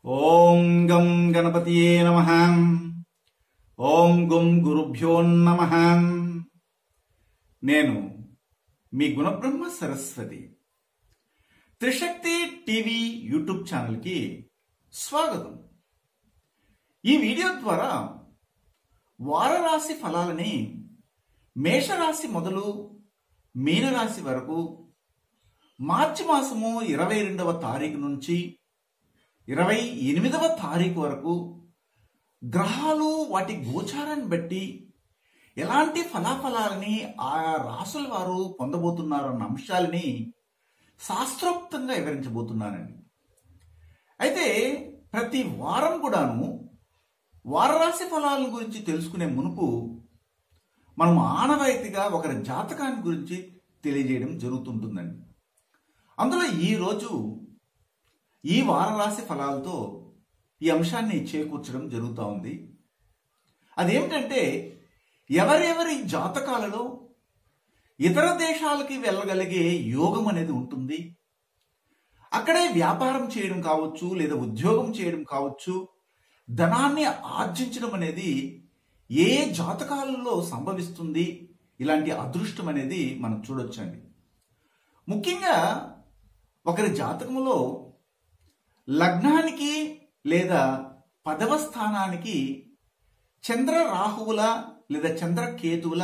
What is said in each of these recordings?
ఓం గం గణపతియే నమ ఓం గుం గురుభ్యో నమ నేను మీ గుణబ్రహ్మ సరస్వతి త్రిశక్తి టీవీ యూట్యూబ్ ఛానల్కి స్వాగతం ఈ వీడియో ద్వారా వారరాశి ఫలాలని మేషరాశి మొదలు మీనరాశి వరకు మార్చి మాసము ఇరవై రెండవ తారీఖు నుంచి ఇరవై ఎనిమిదవ తారీఖు వరకు గ్రహాలు వాటి గోచారాన్ని బట్టి ఎలాంటి ఫలాఫలాలని ఆయా రాసుల వారు పొందబోతున్నారు అన్న అంశాలని శాస్త్రోక్తంగా వివరించబోతున్నానండి అయితే ప్రతి వారం కూడాను వారరాశి ఫలాల గురించి తెలుసుకునే మునుపు మనం ఆనవాయితీగా ఒకరి జాతకాన్ని గురించి తెలియజేయడం జరుగుతుంటుందండి అందులో ఈ రోజు ఈ వారరాశి ఫలాలతో ఈ అంశాన్ని చేకూర్చడం జరుగుతూ ఉంది అదేమిటంటే ఎవరెవరి జాతకాలలో ఇతర దేశాలకి వెళ్ళగలిగే యోగం అనేది ఉంటుంది అక్కడే వ్యాపారం చేయడం కావచ్చు లేదా ఉద్యోగం చేయడం కావచ్చు ధనాన్ని ఆర్జించడం అనేది ఏ జాతకాలలో సంభవిస్తుంది ఇలాంటి అదృష్టం అనేది మనం చూడొచ్చండి ముఖ్యంగా ఒకరి జాతకములో లగ్నానికి లేదా పదవ స్థానానికి చంద్ర రాహువుల లేదా చంద్ర కేతువుల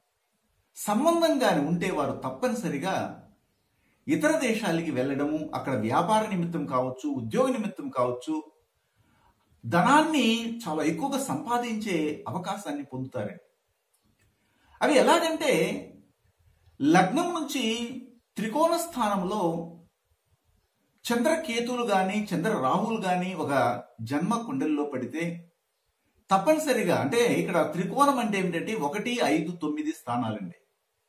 సంబంధంగాని ఉంటే వారు తప్పనిసరిగా ఇతర దేశాలకి వెళ్ళడము అక్కడ వ్యాపార నిమిత్తం కావచ్చు ఉద్యోగ నిమిత్తం కావచ్చు ధనాన్ని చాలా ఎక్కువగా సంపాదించే అవకాశాన్ని పొందుతారండి అవి ఎలాగంటే లగ్నం నుంచి త్రికోణ స్థానంలో చంద్రకేతువులు గాని చంద్ర రాహువులు గాని ఒక జన్మ కుండలిలో పడితే తప్పనిసరిగా అంటే ఇక్కడ త్రికోణం అంటే ఏమిటంటే ఒకటి ఐదు తొమ్మిది స్థానాలండి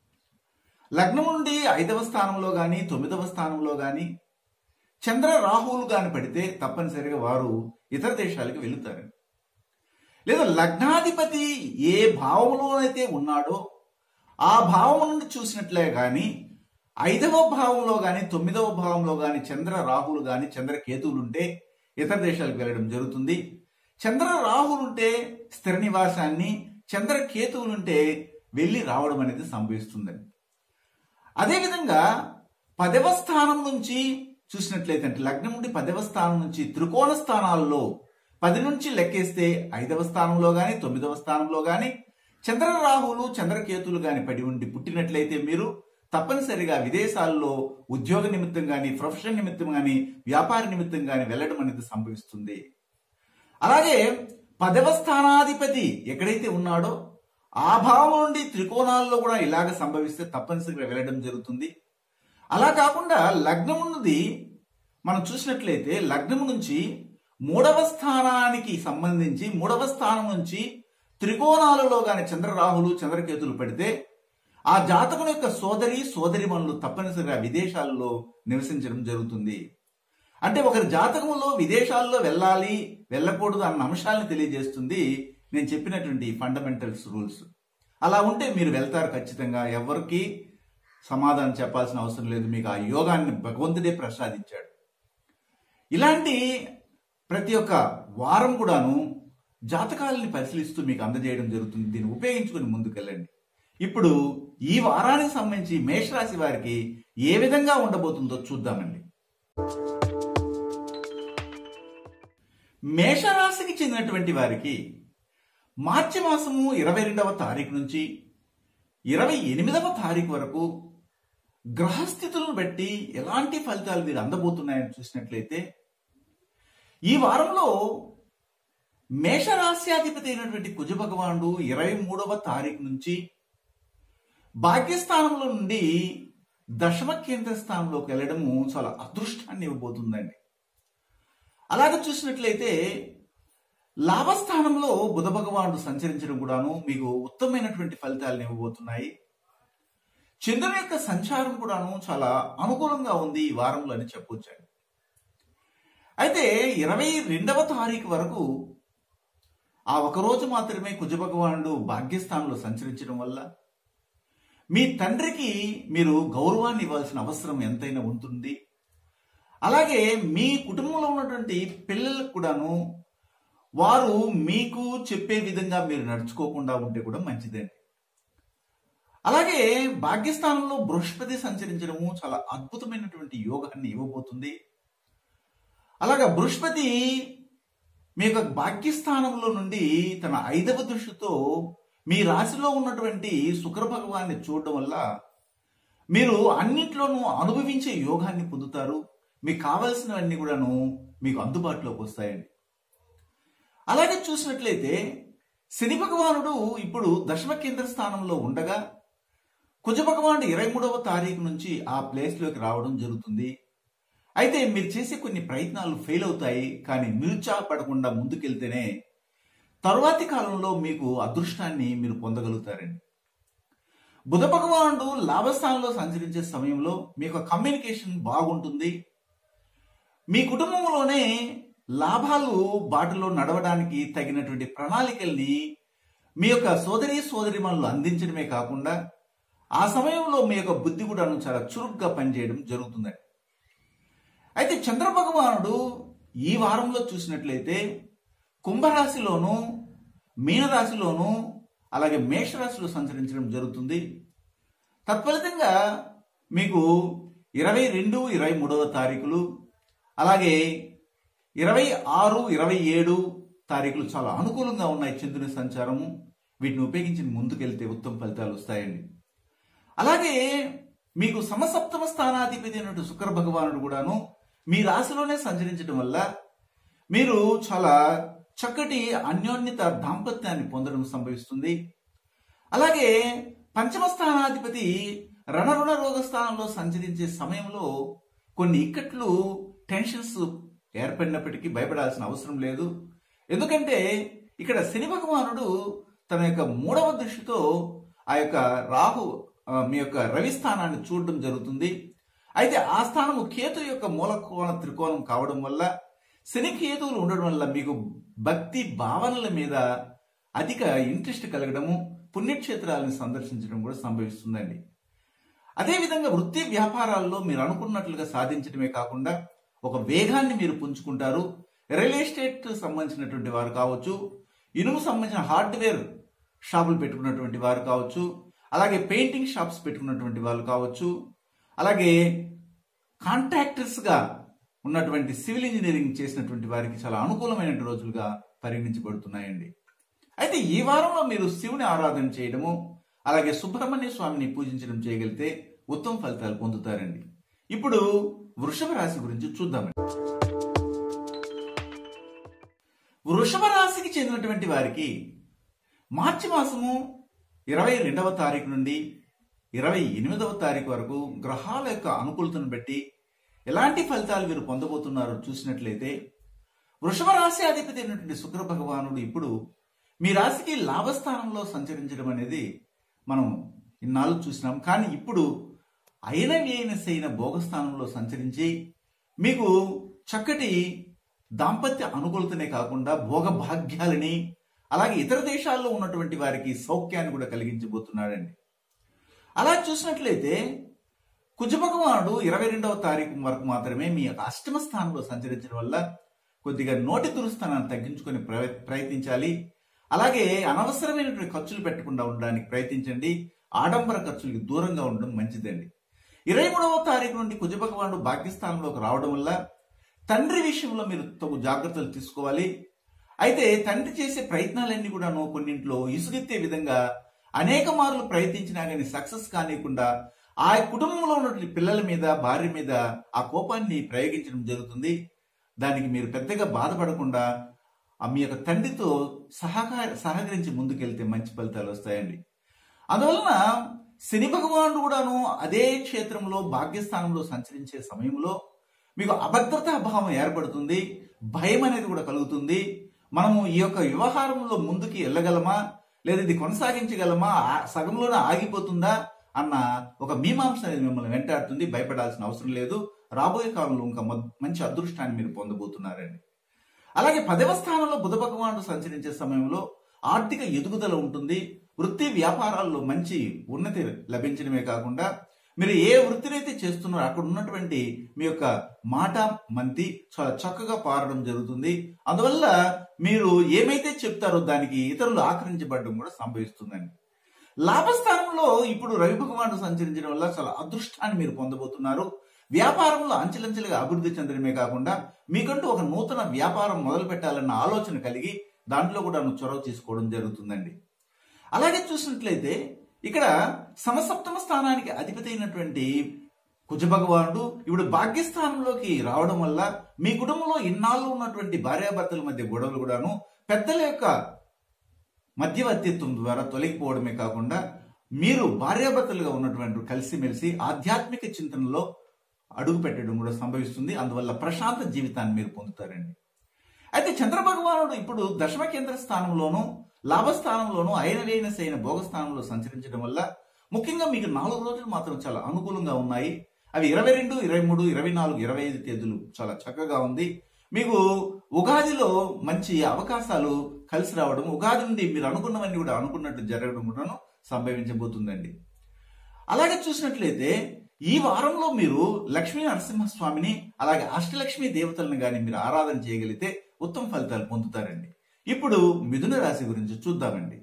లగ్నం నుండి ఐదవ స్థానంలో గాని తొమ్మిదవ స్థానంలో గాని చంద్ర రాహువులు గాని పడితే తప్పనిసరిగా వారు ఇతర దేశాలకు వెళుతారండి లేదా లగ్నాధిపతి ఏ భావంలోనైతే ఉన్నాడో ఆ భావం నుండి చూసినట్లే గాని ఐదవ భావంలో గాని తొమ్మిదవ భావంలో గాని చంద్ర రాహులు గాని చంద్ర కేతువులు ఉంటే ఇతర దేశాలకు వెళ్ళడం జరుగుతుంది చంద్ర రాహులు ఉంటే స్థిర నివాసాన్ని చంద్ర కేతువులుంటే వెళ్ళి రావడం అనేది సంభవిస్తుందండి అదేవిధంగా పదవ స్థానం నుంచి చూసినట్లయితే అంటే లగ్నం నుండి పదవ స్థానం నుంచి త్రికోణ స్థానాల్లో పది నుంచి లెక్కేస్తే ఐదవ స్థానంలో గాని తొమ్మిదవ స్థానంలో గాని చంద్ర రాహులు చంద్రకేతులు గాని పడి ఉండి పుట్టినట్లయితే మీరు తప్పనిసరిగా విదేశాల్లో ఉద్యోగ నిమిత్తం గాని ప్రొఫెషన్ నిమిత్తం గాని వ్యాపార నిమిత్తం గాని వెళ్ళడం అనేది సంభవిస్తుంది అలాగే పదవ స్థానాధిపతి ఎక్కడైతే ఉన్నాడో ఆ భావం నుండి త్రికోణాల్లో కూడా ఇలాగ సంభవిస్తే తప్పనిసరిగా వెళ్ళడం జరుగుతుంది అలా కాకుండా లగ్నం నుండి మనం చూసినట్లయితే లగ్నం నుంచి మూడవ స్థానానికి సంబంధించి మూడవ స్థానం నుంచి త్రికోణాలలో గాని చంద్రరాహులు చంద్రకేతులు పడితే ఆ జాతకుని యొక్క సోదరి సోదరిమణులు తప్పనిసరిగా విదేశాల్లో నివసించడం జరుగుతుంది అంటే ఒకరి జాతకంలో విదేశాల్లో వెళ్ళాలి వెళ్ళకూడదు అన్న అంశాలను తెలియజేస్తుంది నేను చెప్పినటువంటి ఫండమెంటల్స్ రూల్స్ అలా ఉంటే మీరు వెళ్తారు ఖచ్చితంగా ఎవరికి సమాధానం చెప్పాల్సిన అవసరం లేదు మీకు ఆ యోగాన్ని భగవంతుడే ప్రసాదించాడు ఇలాంటి ప్రతి ఒక్క వారం కూడాను జాతకాలని పరిశీలిస్తూ మీకు అందజేయడం జరుగుతుంది దీన్ని ఉపయోగించుకుని ముందుకెళ్ళండి ఇప్పుడు ఈ వారానికి సంబంధించి మేషరాశి వారికి ఏ విధంగా ఉండబోతుందో చూద్దామండి మేషరాశికి చెందినటువంటి వారికి మార్చి మాసము ఇరవై రెండవ తారీఖు నుంచి ఇరవై ఎనిమిదవ తారీఖు వరకు గ్రహస్థితులను బట్టి ఎలాంటి ఫలితాలు మీరు అందబోతున్నాయని చూసినట్లయితే ఈ వారంలో మేషరాశ్యాధిపతి అయినటువంటి కుజ భగవానుడు ఇరవై మూడవ తారీఖు నుంచి భాగ్యస్థానంలో నుండి దశమ కేంద్ర స్థానంలోకి వెళ్ళడము చాలా అదృష్టాన్ని ఇవ్వబోతుందండి అలాగే చూసినట్లయితే లాభస్థానంలో బుధ భగవానుడు సంచరించడం కూడాను మీకు ఉత్తమమైనటువంటి ఫలితాలను ఇవ్వబోతున్నాయి చంద్రుని యొక్క సంచారం కూడాను చాలా అనుకూలంగా ఉంది ఈ వారంలో అని చెప్పొచ్చండి అయితే ఇరవై రెండవ తారీఖు వరకు ఆ ఒక రోజు మాత్రమే కుజ భగవానుడు భాగ్యస్థానంలో సంచరించడం వల్ల మీ తండ్రికి మీరు గౌరవాన్ని ఇవ్వాల్సిన అవసరం ఎంతైనా ఉంటుంది అలాగే మీ కుటుంబంలో ఉన్నటువంటి పిల్లలకు కూడాను వారు మీకు చెప్పే విధంగా మీరు నడుచుకోకుండా ఉంటే కూడా మంచిదండి అలాగే భాగ్యస్థానంలో బృహస్పతి సంచరించడము చాలా అద్భుతమైనటువంటి యోగాన్ని ఇవ్వబోతుంది అలాగా బృహస్పతి మీ యొక్క భాగ్యస్థానంలో నుండి తన ఐదవ దృష్టితో మీ రాశిలో ఉన్నటువంటి శుక్ర భగవాన్ని చూడడం వల్ల మీరు అన్నింటిలోనూ అనుభవించే యోగాన్ని పొందుతారు మీకు కావలసినవన్నీ కూడాను మీకు అందుబాటులోకి వస్తాయండి అలాగే చూసినట్లయితే శని భగవానుడు ఇప్పుడు దశమ కేంద్ర స్థానంలో ఉండగా కుజ భగవానుడు ఇరవై మూడవ తారీఖు నుంచి ఆ ప్లేస్లోకి రావడం జరుగుతుంది అయితే మీరు చేసే కొన్ని ప్రయత్నాలు ఫెయిల్ అవుతాయి కానీ నిరుత్సాహపడకుండా ముందుకెళ్తేనే తరువాతి కాలంలో మీకు అదృష్టాన్ని మీరు పొందగలుగుతారండి బుధ భగవానుడు లాభస్థానంలో సంచరించే సమయంలో మీ యొక్క కమ్యూనికేషన్ బాగుంటుంది మీ కుటుంబంలోనే లాభాలు బాటలో నడవడానికి తగినటువంటి ప్రణాళికల్ని మీ యొక్క సోదరి సోదరిమణులు అందించడమే కాకుండా ఆ సమయంలో మీ యొక్క బుద్ధి కూడా చాలా చురుగ్గా పనిచేయడం జరుగుతుందండి అయితే చంద్ర భగవానుడు ఈ వారంలో చూసినట్లయితే కుంభరాశిలోను మీనరాశిలోను అలాగే మేషరాశిలో సంచరించడం జరుగుతుంది తత్ఫలితంగా మీకు ఇరవై రెండు ఇరవై మూడవ తారీఖులు అలాగే ఇరవై ఆరు ఇరవై ఏడు తారీఖులు చాలా అనుకూలంగా ఉన్నాయి చంద్రుని సంచారము వీటిని ఉపయోగించి ముందుకెళ్తే ఉత్తమ ఫలితాలు వస్తాయండి అలాగే మీకు సమసప్తమ స్థానాధిపతి అయినటువంటి శుక్ర భగవానుడు కూడాను మీ రాశిలోనే సంచరించడం వల్ల మీరు చాలా చక్కటి అన్యోన్యత దాంపత్యాన్ని పొందడం సంభవిస్తుంది అలాగే పంచమ స్థానాధిపతి రణరుణ రోగ స్థానంలో సంచరించే సమయంలో కొన్ని ఇక్కట్లు టెన్షన్స్ ఏర్పడినప్పటికీ భయపడాల్సిన అవసరం లేదు ఎందుకంటే ఇక్కడ శని భగవానుడు తన యొక్క మూడవ దృష్టితో ఆ యొక్క రాహు ఆ, మీ యొక్క రవి స్థానాన్ని చూడడం జరుగుతుంది అయితే ఆ స్థానము కేతు యొక్క మూలకోణ త్రికోణం కావడం వల్ల శని కేతువులు ఉండడం వల్ల మీకు భక్తి భావనల మీద అధిక ఇంట్రెస్ట్ కలగడము పుణ్యక్షేత్రాలను సందర్శించడం కూడా సంభవిస్తుందండి అదేవిధంగా వృత్తి వ్యాపారాల్లో మీరు అనుకున్నట్లుగా సాధించడమే కాకుండా ఒక వేగాన్ని మీరు పుంజుకుంటారు రియల్ ఎస్టేట్ సంబంధించినటువంటి వారు కావచ్చు ఇనుము సంబంధించిన హార్డ్వేర్ షాపులు పెట్టుకున్నటువంటి వారు కావచ్చు అలాగే పెయింటింగ్ షాప్స్ పెట్టుకున్నటువంటి వాళ్ళు కావచ్చు అలాగే కాంట్రాక్టర్స్ గా ఉన్నటువంటి సివిల్ ఇంజనీరింగ్ చేసినటువంటి వారికి చాలా అనుకూలమైన రోజులుగా పరిగణించబడుతున్నాయండి అయితే ఈ వారంలో మీరు శివుని ఆరాధన చేయడము అలాగే సుబ్రహ్మణ్య స్వామిని పూజించడం చేయగలిగితే ఉత్తమ ఫలితాలు పొందుతారండి ఇప్పుడు వృషభ రాశి గురించి చూద్దామండి వృషభ రాశికి చెందినటువంటి వారికి మార్చి మాసము ఇరవై రెండవ తారీఖు నుండి ఇరవై ఎనిమిదవ తారీఖు వరకు గ్రహాల యొక్క అనుకూలతను బట్టి ఎలాంటి ఫలితాలు వీరు పొందబోతున్నారో చూసినట్లయితే వృషభ రాశి అధిపతి అయినటువంటి శుక్ర భగవానుడు ఇప్పుడు మీ రాశికి లాభస్థానంలో సంచరించడం అనేది మనం ఇన్నాళ్ళు చూసినాం కానీ ఇప్పుడు అయిన వ్యయనసైన భోగస్థానంలో సంచరించి మీకు చక్కటి దాంపత్య అనుకూలతనే కాకుండా భోగ భాగ్యాలని అలాగే ఇతర దేశాల్లో ఉన్నటువంటి వారికి సౌఖ్యాన్ని కూడా కలిగించబోతున్నాడండి అలా చూసినట్లయితే కుజ భగవానుడు ఇరవై రెండవ తారీఖు వరకు మాత్రమే మీ యొక్క అష్టమ స్థానంలో సంచరించడం వల్ల కొద్దిగా నోటి దురుస్థానాన్ని తగ్గించుకొని ప్రయ- ప్రయత్నించాలి అలాగే అనవసరమైనటువంటి ఖర్చులు పెట్టకుండా ఉండడానికి ప్రయత్నించండి ఆడంబర ఖర్చులకి దూరంగా ఉండడం మంచిదండి ఇరవై మూడవ తారీఖు నుండి కుజ భగవానుడు భాగ్యస్థానంలోకి రావడం వల్ల తండ్రి విషయంలో మీరు తగు జాగ్రత్తలు తీసుకోవాలి అయితే తండ్రి చేసే ప్రయత్నాలన్నీ కూడాను కొన్నింట్లో ఇసుగెత్తే విధంగా అనేక మార్లు ప్రయత్నించినా కానీ సక్సెస్ కానివ్వకుండా ఆ కుటుంబంలో ఉన్నటువంటి పిల్లల మీద భార్య మీద ఆ కోపాన్ని ప్రయోగించడం జరుగుతుంది దానికి మీరు పెద్దగా బాధపడకుండా ఆ మీ యొక్క తండ్రితో సహకార సహకరించి ముందుకెళ్తే మంచి ఫలితాలు వస్తాయండి అందువలన శని భగవానుడు కూడాను అదే క్షేత్రంలో భాగ్యస్థానంలో సంచరించే సమయంలో మీకు అభద్రతా భావం ఏర్పడుతుంది భయం అనేది కూడా కలుగుతుంది మనము ఈ యొక్క వ్యవహారంలో ముందుకి వెళ్ళగలమా లేదా ఇది కొనసాగించగలమా ఆ- సగంలోనే ఆగిపోతుందా అన్న ఒక మీమాంస అనేది మిమ్మల్ని వెంటాడుతుంది భయపడాల్సిన అవసరం లేదు రాబోయే కాలంలో ఇంకా మ- మంచి అదృష్టాన్ని మీరు పొందబోతున్నారండి అలాగే పదవ స్థానంలో బుధ భగవానుడు సంచరించే సమయంలో ఆర్థిక ఎదుగుదల ఉంటుంది వృత్తి వ్యాపారాల్లో మంచి ఉన్నతి లభించడమే కాకుండా మీరు ఏ వృత్తినైతే చేస్తున్నారో అక్కడ ఉన్నటువంటి మీ యొక్క మాట మంతి చాలా చక్కగా పారడం జరుగుతుంది అందువల్ల మీరు ఏమైతే చెప్తారో దానికి ఇతరులు ఆకరించబడడం కూడా సంభవిస్తుందండి లాభస్థానంలో ఇప్పుడు రవి భగవానుడు సంచరించడం వల్ల చాలా అదృష్టాన్ని మీరు పొందబోతున్నారు వ్యాపారంలో అంచెలంచెలుగా అభివృద్ధి చెందడమే కాకుండా మీకంటూ ఒక నూతన వ్యాపారం మొదలు పెట్టాలన్న ఆలోచన కలిగి దాంట్లో కూడా చొరవ తీసుకోవడం జరుగుతుందండి అలాగే చూసినట్లయితే ఇక్కడ సమసప్తమ స్థానానికి అధిపతి అయినటువంటి కుజ భగవానుడు ఇప్పుడు భాగ్యస్థానంలోకి రావడం వల్ల మీ కుటుంబంలో ఇన్నాళ్ళు ఉన్నటువంటి భార్యాభర్తల మధ్య గొడవలు కూడాను పెద్దల యొక్క మధ్యవర్తిత్వం ద్వారా తొలగిపోవడమే కాకుండా మీరు భార్యాభర్తలుగా ఉన్నటువంటి కలిసిమెలిసి ఆధ్యాత్మిక చింతనలో అడుగు పెట్టడం కూడా సంభవిస్తుంది అందువల్ల ప్రశాంత జీవితాన్ని మీరు పొందుతారండి అయితే చంద్ర భగవానుడు ఇప్పుడు దశమ కేంద్ర స్థానంలోనూ లాభస్థానంలోనూ అయిన సైన భోగస్థానంలో సంచరించడం వల్ల ముఖ్యంగా మీకు నాలుగు రోజులు మాత్రం చాలా అనుకూలంగా ఉన్నాయి అవి ఇరవై రెండు ఇరవై మూడు ఇరవై నాలుగు ఇరవై ఐదు తేదీలు చాలా చక్కగా ఉంది మీకు ఉగాదిలో మంచి అవకాశాలు కలిసి రావడం ఉగాది నుండి మీరు అనుకున్నవన్నీ కూడా అనుకున్నట్టు జరగడం కూడాను సంభవించబోతుందండి అలాగే చూసినట్లయితే ఈ వారంలో మీరు లక్ష్మీ నరసింహస్వామిని అలాగే అష్టలక్ష్మి దేవతలను గాని మీరు ఆరాధన చేయగలిగితే ఉత్తమ ఫలితాలు పొందుతారండి ఇప్పుడు మిథున రాశి గురించి చూద్దామండి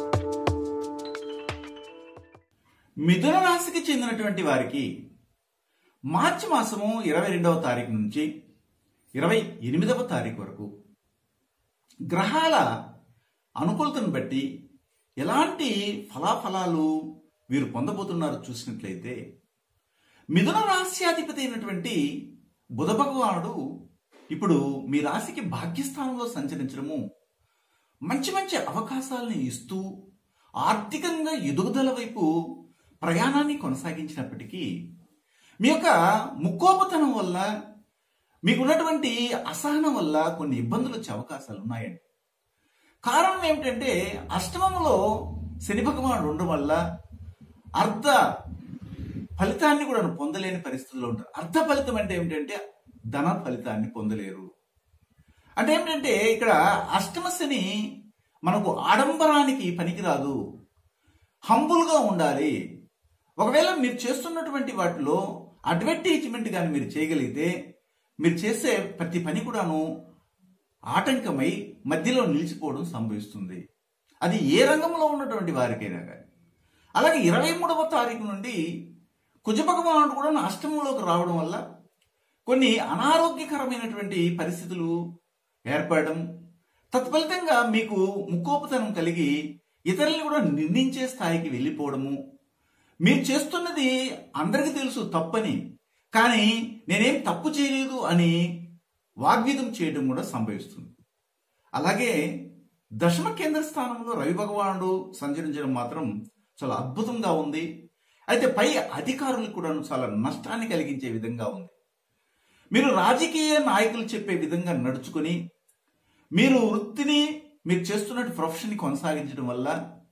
మిథున రాశికి చెందినటువంటి వారికి మార్చి మాసము ఇరవై రెండవ తారీఖు నుంచి ఇరవై ఎనిమిదవ తారీఖు వరకు గ్రహాల అనుకూలతను బట్టి ఎలాంటి ఫలాఫలాలు వీరు పొందబోతున్నారో చూసినట్లయితే మిథున రాశ్యాధిపతి అయినటువంటి బుధ భగవానుడు ఇప్పుడు మీ రాశికి భాగ్యస్థానంలో సంచరించడము మంచి మంచి అవకాశాలని ఇస్తూ ఆర్థికంగా ఎదుగుదల వైపు ప్రయాణాన్ని కొనసాగించినప్పటికీ మీ యొక్క ముక్కోపతనం వల్ల మీకున్నటువంటి అసహనం వల్ల కొన్ని ఇబ్బందులు వచ్చే అవకాశాలు ఉన్నాయండి కారణం ఏమిటంటే అష్టమంలో శని భగవానుడు ఉండడం వల్ల అర్ధ ఫలితాన్ని కూడా పొందలేని పరిస్థితుల్లో ఉంటారు అర్ధ ఫలితం అంటే ఏమిటంటే ధన ఫలితాన్ని పొందలేరు అంటే ఏమిటంటే ఇక్కడ అష్టమ శని మనకు ఆడంబరానికి పనికిరాదు హంబుల్గా ఉండాలి ఒకవేళ మీరు చేస్తున్నటువంటి వాటిలో అడ్వర్టైజ్మెంట్ కానీ మీరు చేయగలిగితే మీరు చేసే ప్రతి పని కూడాను ఆటంకమై మధ్యలో నిలిచిపోవడం సంభవిస్తుంది అది ఏ రంగంలో ఉన్నటువంటి వారికైనా కానీ అలాగే ఇరవై మూడవ తారీఖు నుండి కుజ భగవానుడు కూడా అష్టమంలోకి రావడం వల్ల కొన్ని అనారోగ్యకరమైనటువంటి పరిస్థితులు ఏర్పడడం తత్ఫలితంగా మీకు ముక్కోపతనం కలిగి ఇతరుల్ని కూడా నిందించే స్థాయికి వెళ్ళిపోవడము మీరు చేస్తున్నది అందరికీ తెలుసు తప్పని కానీ నేనేం తప్పు చేయలేదు అని వాగ్విధం చేయడం కూడా సంభవిస్తుంది అలాగే దశమ కేంద్ర స్థానంలో రవి భగవానుడు సంచరించడం మాత్రం చాలా అద్భుతంగా ఉంది అయితే పై అధికారులకు కూడా చాలా నష్టాన్ని కలిగించే విధంగా ఉంది మీరు రాజకీయ నాయకులు చెప్పే విధంగా నడుచుకొని మీరు వృత్తిని మీరు చేస్తున్న ప్రొఫెషన్ని కొనసాగించడం వల్ల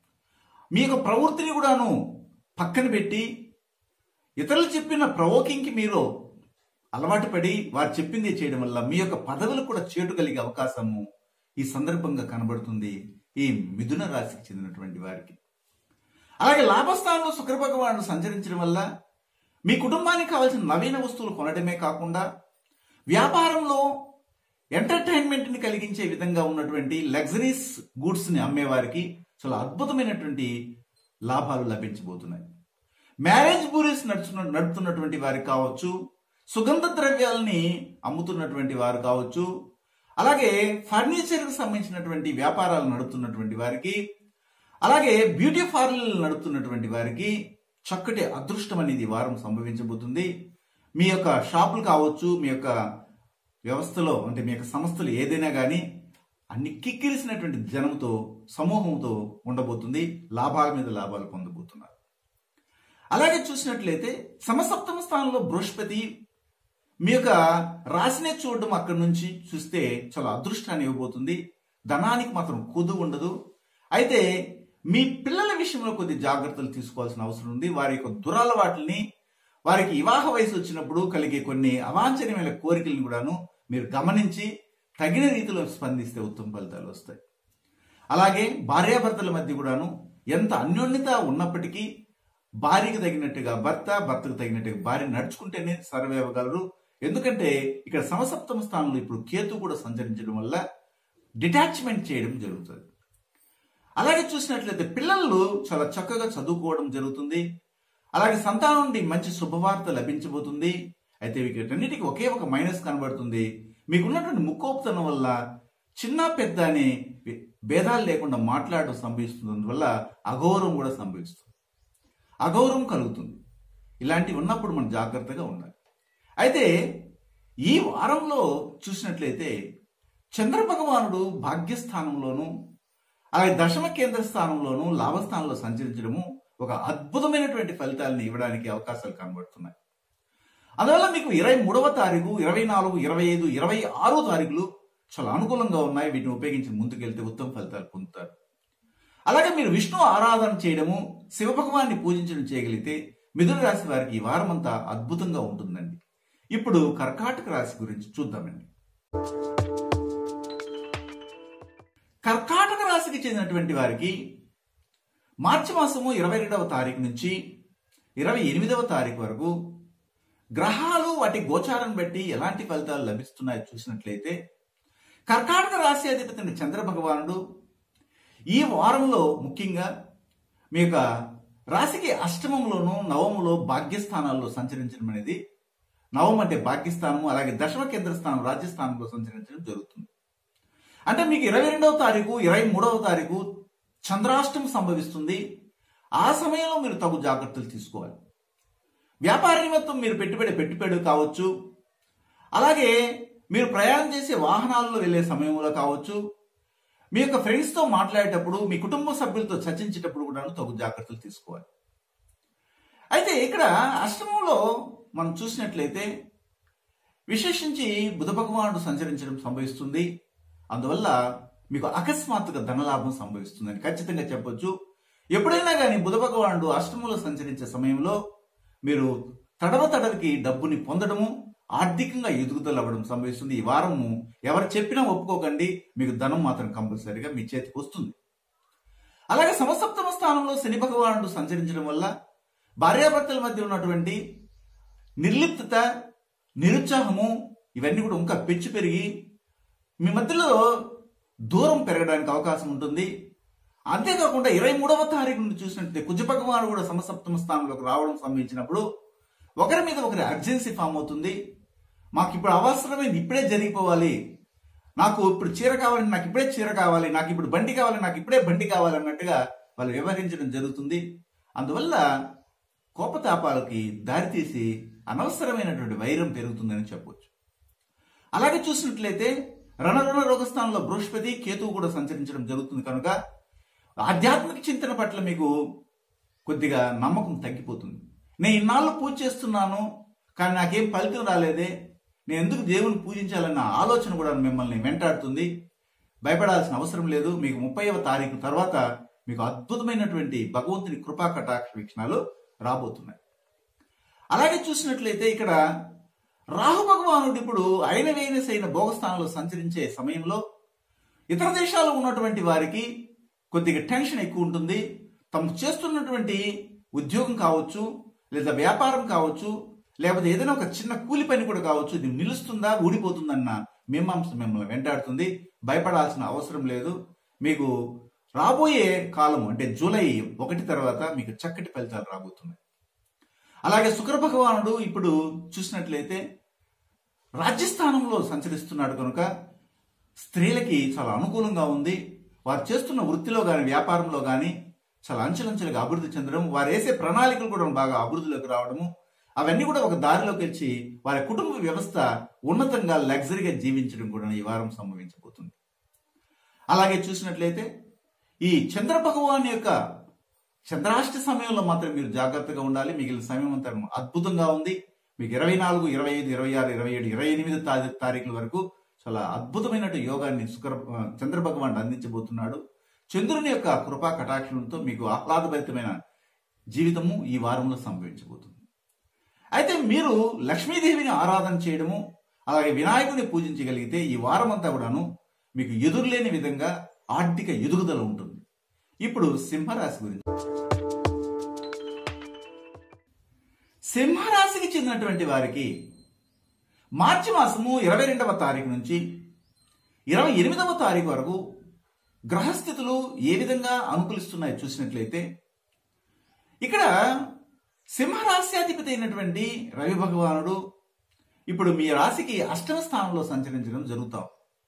మీ యొక్క ప్రవృత్తిని కూడాను పక్కన పెట్టి ఇతరులు చెప్పిన ప్రవోకింగ్కి మీరు అలవాటు పడి వారు చెప్పింది చేయడం వల్ల మీ యొక్క పదవులు కూడా చేటు కలిగే అవకాశము ఈ సందర్భంగా కనబడుతుంది ఈ మిథున రాశికి చెందినటువంటి వారికి అలాగే లాభస్థానంలో శుక్ర భగవానుడు సంచరించడం వల్ల మీ కుటుంబానికి కావాల్సిన నవీన వస్తువులు కొనడమే కాకుండా వ్యాపారంలో ఎంటర్టైన్మెంట్ని కలిగించే విధంగా ఉన్నటువంటి లగ్జరీస్ గూడ్స్ని అమ్మేవారికి చాలా అద్భుతమైనటువంటి లాభాలు లభించబోతున్నాయి మ్యారేజ్ బూరీస్ నడుచున్న నడుపుతున్నటువంటి వారికి కావచ్చు సుగంధ ద్రవ్యాలని అమ్ముతున్నటువంటి వారు కావచ్చు అలాగే ఫర్నిచర్కి సంబంధించినటువంటి వ్యాపారాలు నడుపుతున్నటువంటి వారికి అలాగే బ్యూటీ పార్లర్లు నడుపుతున్నటువంటి వారికి చక్కటి అదృష్టం అనేది ఈ వారం సంభవించబోతుంది మీ యొక్క షాపులు కావచ్చు మీ యొక్క వ్యవస్థలో అంటే మీ యొక్క సంస్థలు ఏదైనా కానీ అన్ని కిక్కిరిసినటువంటి జనంతో సమూహంతో ఉండబోతుంది లాభాల మీద లాభాలు పొందబోతున్నారు అలాగే చూసినట్లయితే సమసప్తమ స్థానంలో బృహస్పతి మీ యొక్క రాశినే చూడడం అక్కడి నుంచి చూస్తే చాలా అదృష్టాన్ని ఇవ్వబోతుంది ధనానికి మాత్రం కుదు ఉండదు అయితే మీ పిల్లల విషయంలో కొద్ది జాగ్రత్తలు తీసుకోవాల్సిన అవసరం ఉంది వారి యొక్క దురలవాట్లని వారికి వివాహ వయసు వచ్చినప్పుడు కలిగే కొన్ని అవాంఛనీయమైన కోరికలను కూడాను మీరు గమనించి తగిన రీతిలో స్పందిస్తే ఉత్తమ ఫలితాలు వస్తాయి అలాగే భార్యాభర్తల మధ్య కూడాను ఎంత అన్యోన్యత ఉన్నప్పటికీ భార్యకి తగినట్టుగా భర్త భర్తకు తగినట్టుగా భార్య నడుచుకుంటేనే సర్వే అవ్వగలరు ఎందుకంటే ఇక్కడ సమసప్తమ స్థానంలో ఇప్పుడు కేతు కూడా సంచరించడం వల్ల డిటాచ్మెంట్ చేయడం జరుగుతుంది అలాగే చూసినట్లయితే పిల్లలు చాలా చక్కగా చదువుకోవడం జరుగుతుంది అలాగే సంతానం నుండి మంచి శుభవార్త లభించబోతుంది అయితే వీటన్నిటికీ ఒకే ఒక మైనస్ కనబడుతుంది మీకున్నటువంటి ముక్కోపుతనం వల్ల చిన్న పెద్ద అనే భేదాలు లేకుండా మాట్లాడడం సంభవిస్తుంది వల్ల అగౌరవం కూడా సంభవిస్తుంది అగౌరవం కలుగుతుంది ఇలాంటివి ఉన్నప్పుడు మనం జాగ్రత్తగా ఉండాలి అయితే ఈ వారంలో చూసినట్లయితే చంద్ర భగవానుడు భాగ్యస్థానంలోను అలాగే దశమ కేంద్ర స్థానంలోను లాభస్థానంలో సంచరించడము ఒక అద్భుతమైనటువంటి ఫలితాలను ఇవ్వడానికి అవకాశాలు కనబడుతున్నాయి అందువల్ల మీకు ఇరవై మూడవ తారీఖు ఇరవై నాలుగు ఇరవై ఐదు ఇరవై ఆరో తారీఖులు చాలా అనుకూలంగా ఉన్నాయి వీటిని ఉపయోగించి ముందుకెళ్తే ఉత్తమ ఫలితాలు పొందుతారు అలాగే మీరు విష్ణు ఆరాధన చేయడము శివభగవాన్ని పూజించడం చేయగలిగితే మిథున రాశి వారికి ఈ వారం అంతా అద్భుతంగా ఉంటుందండి ఇప్పుడు కర్కాటక రాశి గురించి చూద్దామండి కర్కాటక రాశికి చెందినటువంటి వారికి మార్చి మాసము ఇరవై రెండవ తారీఖు నుంచి ఇరవై ఎనిమిదవ తారీఖు వరకు గ్రహాలు వాటి గోచారం బట్టి ఎలాంటి ఫలితాలు లభిస్తున్నాయో చూసినట్లయితే కర్కాటక రాశి అధిపతి చంద్ర భగవానుడు ఈ వారంలో ముఖ్యంగా మీ యొక్క రాశికి అష్టమంలోను నవములో భాగ్యస్థానాల్లో సంచరించడం అనేది నవం అంటే భాగ్యస్థానము అలాగే దశమ కేంద్ర స్థానం రాజ్యస్థానంలో సంచరించడం జరుగుతుంది అంటే మీకు ఇరవై రెండవ తారీఖు ఇరవై మూడవ తారీఖు చంద్రాష్టం సంభవిస్తుంది ఆ సమయంలో మీరు తగు జాగ్రత్తలు తీసుకోవాలి వ్యాపార నిమిత్తం మీరు పెట్టుబడి పెట్టుబడి కావచ్చు అలాగే మీరు ప్రయాణం చేసే వాహనాల్లో వెళ్ళే సమయంలో కావచ్చు మీ యొక్క ఫ్రెండ్స్తో మాట్లాడేటప్పుడు మీ కుటుంబ సభ్యులతో చర్చించేటప్పుడు కూడా తగు జాగ్రత్తలు తీసుకోవాలి అయితే ఇక్కడ అష్టమంలో మనం చూసినట్లయితే విశేషించి బుధ భగవానుడు సంచరించడం సంభవిస్తుంది అందువల్ల మీకు అకస్మాత్తుగా ధనలాభం సంభవిస్తుందని ఖచ్చితంగా చెప్పొచ్చు ఎప్పుడైనా కానీ బుధ భగవానుడు అష్టమంలో సంచరించే సమయంలో మీరు తడవ తడవికి డబ్బుని పొందడము ఆర్థికంగా ఎదుగుదల అవ్వడం సంభవిస్తుంది ఈ వారము ఎవరు చెప్పినా ఒప్పుకోకండి మీకు ధనం మాత్రం కంపల్సరీగా మీ చేతికి వస్తుంది అలాగే సమసప్తమ స్థానంలో శని భగవానుడు సంచరించడం వల్ల భార్యాభర్తల మధ్య ఉన్నటువంటి నిర్లిప్తత నిరుత్సాహము ఇవన్నీ కూడా ఇంకా పెంచి పెరిగి మీ మధ్యలో దూరం పెరగడానికి అవకాశం ఉంటుంది అంతేకాకుండా ఇరవై మూడవ తారీఖు నుండి చూసినట్లయితే కుజ భగవానుడు కూడా సమసప్తమ స్థానంలోకి రావడం సంభవించినప్పుడు ఒకరి మీద ఒకరి అర్జెన్సీ ఫామ్ అవుతుంది మాకు ఇప్పుడు అవసరమైంది ఇప్పుడే జరిగిపోవాలి నాకు ఇప్పుడు చీర కావాలి నాకు ఇప్పుడే చీర కావాలి నాకు ఇప్పుడు బండి కావాలి నాకు ఇప్పుడే బండి కావాలి అన్నట్టుగా వాళ్ళు వ్యవహరించడం జరుగుతుంది అందువల్ల కోపతాపాలకి దారితీసి అనవసరమైనటువంటి వైరం పెరుగుతుందని చెప్పవచ్చు అలాగే చూసినట్లయితే రణరుణ రోగస్థానంలో బృహస్పతి కేతువు కూడా సంచరించడం జరుగుతుంది కనుక ఆధ్యాత్మిక చింతన పట్ల మీకు కొద్దిగా నమ్మకం తగ్గిపోతుంది నేను ఇన్నాళ్ళు పూజ చేస్తున్నాను కానీ నాకేం ఫలితం రాలేదే నేను ఎందుకు దేవుని పూజించాలన్న ఆలోచన కూడా మిమ్మల్ని వెంటాడుతుంది భయపడాల్సిన అవసరం లేదు మీకు ముప్పైవ తారీఖు తర్వాత మీకు అద్భుతమైనటువంటి భగవంతుని కృపా కటాక్ష వీక్షణాలు రాబోతున్నాయి అలాగే చూసినట్లయితే ఇక్కడ రాహు భగవానుడు ఇప్పుడు అయిన వేయనసైన భోగస్థానంలో సంచరించే సమయంలో ఇతర దేశాల్లో ఉన్నటువంటి వారికి కొద్దిగా టెన్షన్ ఎక్కువ ఉంటుంది తమ చేస్తున్నటువంటి ఉద్యోగం కావచ్చు లేదా వ్యాపారం కావచ్చు లేకపోతే ఏదైనా ఒక చిన్న కూలి పని కూడా కావచ్చు ఇది నిలుస్తుందా ఊడిపోతుందన్న మీమాంస మిమ్మల్ని వెంటాడుతుంది భయపడాల్సిన అవసరం లేదు మీకు రాబోయే కాలం అంటే జూలై ఒకటి తర్వాత మీకు చక్కటి ఫలితాలు రాబోతున్నాయి అలాగే శుక్ర భగవానుడు ఇప్పుడు చూసినట్లయితే రాజ్యస్థానంలో సంచరిస్తున్నాడు కనుక స్త్రీలకి చాలా అనుకూలంగా ఉంది వారు చేస్తున్న వృత్తిలో కానీ వ్యాపారంలో కానీ చాలా అంచెలంచెలుగా అభివృద్ధి చెందడం వారు వేసే ప్రణాళికలు కూడా బాగా అభివృద్ధిలోకి రావడము అవన్నీ కూడా ఒక దారిలోకి వచ్చి వారి కుటుంబ వ్యవస్థ ఉన్నతంగా లగ్జరీగా జీవించడం కూడా ఈ వారం సంభవించబోతుంది అలాగే చూసినట్లయితే ఈ చంద్ర భగవాన్ యొక్క చంద్రాష్ట సమయంలో మాత్రం మీరు జాగ్రత్తగా ఉండాలి మిగిలిన సమయం అంతా అద్భుతంగా ఉంది మీకు ఇరవై నాలుగు ఇరవై ఐదు ఇరవై ఆరు ఇరవై ఏడు ఇరవై ఎనిమిది తారీ- తారీఖుల వరకు చాలా అద్భుతమైనటువంటి యోగాన్ని శుక్ర చంద్ర భగవాన్ అందించబోతున్నాడు చంద్రుని యొక్క కృపా కటాక్షంతో మీకు ఆహ్లాదభరితమైన జీవితము ఈ వారంలో సంభవించబోతుంది అయితే మీరు లక్ష్మీదేవిని ఆరాధన చేయడము అలాగే వినాయకుడిని పూజించగలిగితే ఈ వారం అంతా కూడాను మీకు ఎదురులేని విధంగా ఆర్థిక ఎదుగుదల ఉంటుంది ఇప్పుడు సింహరాశి గురించి సింహరాశికి చెందినటువంటి వారికి మార్చి మాసము ఇరవై రెండవ తారీఖు నుంచి ఇరవై ఎనిమిదవ తారీఖు వరకు గ్రహస్థితులు ఏ విధంగా అనుకూలిస్తున్నాయో చూసినట్లయితే ఇక్కడ సింహరాశ్యాధిపతి అయినటువంటి రవి భగవానుడు ఇప్పుడు మీ రాశికి అష్టమ స్థానంలో సంచరించడం జరుగుతాం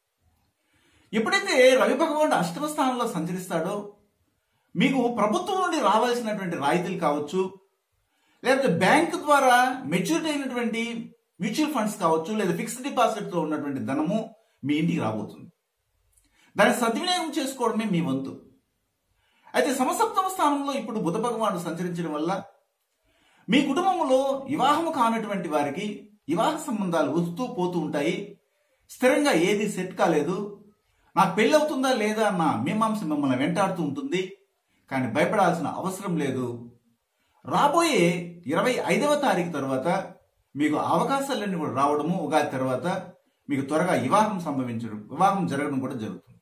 ఎప్పుడైతే రవి భగవానుడు అష్టమ స్థానంలో సంచరిస్తాడో మీకు ప్రభుత్వం నుండి రావాల్సినటువంటి రాయితీలు కావచ్చు లేకపోతే బ్యాంక్ ద్వారా మెచ్యూరిటీ అయినటువంటి మ్యూచువల్ ఫండ్స్ కావచ్చు లేదా ఫిక్స్డ్ డిపాజిట్తో ఉన్నటువంటి ధనము మీ ఇంటికి రాబోతుంది దాన్ని సద్వినియోగం చేసుకోవడమే మీ వంతు అయితే సమసప్తమ స్థానంలో ఇప్పుడు బుధ భగవానుడు సంచరించడం వల్ల మీ కుటుంబంలో వివాహము కానటువంటి వారికి వివాహ సంబంధాలు వస్తూ పోతూ ఉంటాయి స్థిరంగా ఏది సెట్ కాలేదు నాకు పెళ్ళి అవుతుందా లేదా అన్న మీమాంస మిమ్మల్ని వెంటాడుతూ ఉంటుంది కానీ భయపడాల్సిన అవసరం లేదు రాబోయే ఇరవై ఐదవ తారీఖు తర్వాత మీకు అవకాశాలన్నీ కూడా రావడము ఉగాది తర్వాత మీకు త్వరగా వివాహం సంభవించడం వివాహం జరగడం కూడా జరుగుతుంది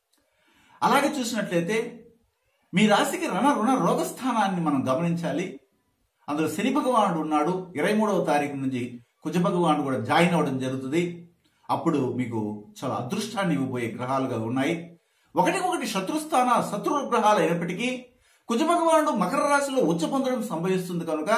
అలాగే చూసినట్లయితే మీ రాశికి రణ రుణ రోగస్థానాన్ని మనం గమనించాలి అందులో శని భగవానుడు ఉన్నాడు ఇరవై మూడవ తారీఖు నుంచి కుజ భగవానుడు కూడా జాయిన్ అవ్వడం జరుగుతుంది అప్పుడు మీకు చాలా అదృష్టాన్ని ఇవ్వబోయే గ్రహాలుగా ఉన్నాయి ఒకటి ఒకటి శత్రుస్థాన శత్రు గ్రహాలు అయినప్పటికీ కుజ భగవానుడు మకర రాశిలో ఉచ్చ పొందడం సంభవిస్తుంది కనుక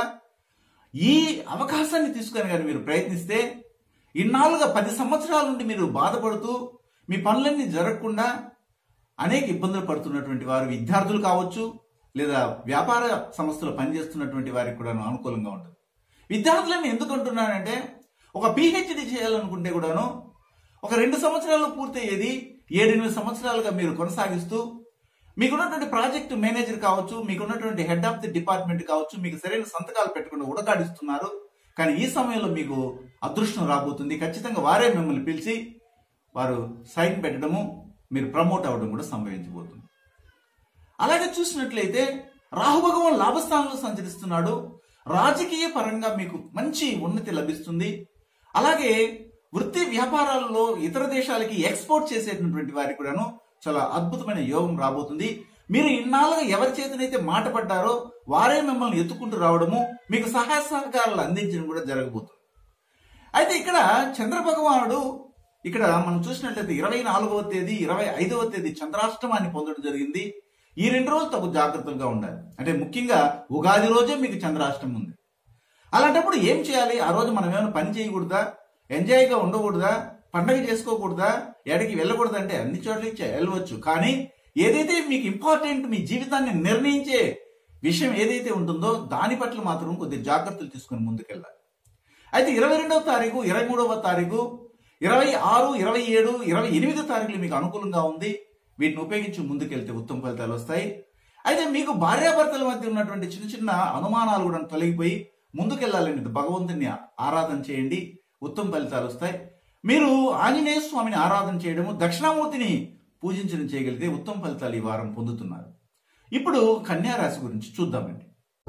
ఈ అవకాశాన్ని తీసుకొని కానీ మీరు ప్రయత్నిస్తే ఇన్నాళ్ళుగా పది సంవత్సరాల నుండి మీరు బాధపడుతూ మీ పనులన్నీ జరగకుండా అనేక ఇబ్బందులు పడుతున్నటువంటి వారు విద్యార్థులు కావచ్చు లేదా వ్యాపార సంస్థలో పనిచేస్తున్నటువంటి వారికి కూడా అనుకూలంగా ఉంటుంది విద్యార్థులను ఎందుకు అంటున్నానంటే ఒక పిహెచ్డి చేయాలనుకుంటే కూడాను ఒక రెండు సంవత్సరాల్లో పూర్తయ్యేది ఏడెనిమిది సంవత్సరాలుగా మీరు కొనసాగిస్తూ మీకున్నటువంటి ప్రాజెక్ట్ మేనేజర్ కావచ్చు మీకున్నటువంటి హెడ్ ఆఫ్ ది డిపార్ట్మెంట్ కావచ్చు మీకు సరైన సంతకాలు పెట్టకుండా ఉడకాడిస్తున్నారు కానీ ఈ సమయంలో మీకు అదృష్టం రాబోతుంది ఖచ్చితంగా వారే మిమ్మల్ని పిలిచి వారు సైన్ పెట్టడము మీరు ప్రమోట్ అవ్వడం కూడా సంభవించబోతుంది అలాగే చూసినట్లయితే రాహు భగవాన్ లాభస్థానంలో సంచరిస్తున్నాడు రాజకీయ పరంగా మీకు మంచి ఉన్నతి లభిస్తుంది అలాగే వృత్తి వ్యాపారాలలో ఇతర దేశాలకి ఎక్స్పోర్ట్ చేసేటటువంటి వారికి కూడాను చాలా అద్భుతమైన యోగం రాబోతుంది మీరు ఇన్నాళ్ళుగా ఎవరి చేతనైతే మాట పడ్డారో వారే మిమ్మల్ని ఎత్తుకుంటూ రావడము మీకు సహాయ సహకారాలు అందించడం కూడా జరగబోతుంది అయితే ఇక్కడ చంద్ర భగవానుడు ఇక్కడ మనం చూసినట్లయితే ఇరవై నాలుగవ తేదీ ఇరవై ఐదవ తేదీ చంద్రాష్టమాన్ని పొందడం జరిగింది ఈ రెండు రోజులు తగు జాగ్రత్తలుగా ఉండాలి అంటే ముఖ్యంగా ఉగాది రోజే మీకు చంద్రాష్టమం ఉంది అలాంటప్పుడు ఏం చేయాలి ఆ రోజు మనం ఏమైనా పని చేయకూడదా ఎంజాయ్గా ఉండకూడదా పండగ చేసుకోకూడదా ఎక్కడికి వెళ్ళకూడదా అంటే అన్ని చోట్లకి చే- వెళ్ళవచ్చు కానీ ఏదైతే మీకు ఇంపార్టెంట్ మీ జీవితాన్ని నిర్ణయించే విషయం ఏదైతే ఉంటుందో దాని పట్ల మాత్రం కొద్ది జాగ్రత్తలు తీసుకుని ముందుకెళ్ళాలి అయితే ఇరవై రెండవ తారీఖు ఇరవై మూడవ తారీఖు ఇరవై ఆరు ఇరవై ఏడు ఇరవై ఎనిమిదో తారీఖులు మీకు అనుకూలంగా ఉంది వీటిని ఉపయోగించి ముందుకెళ్తే ఉత్తమ ఫలితాలు వస్తాయి అయితే మీకు భార్యాభర్తల మధ్య ఉన్నటువంటి చిన్న చిన్న అనుమానాలు కూడా తొలగిపోయి ముందుకెళ్లాలని భగవంతుని ఆరాధన చేయండి ఉత్తమ ఫలితాలు వస్తాయి మీరు ఆంజనేయ స్వామిని ఆరాధన చేయడము దక్షిణామూర్తిని పూజించడం చేయగలిగితే ఉత్తమ ఫలితాలు ఈ వారం పొందుతున్నారు ఇప్పుడు కన్యా రాశి గురించి చూద్దామండి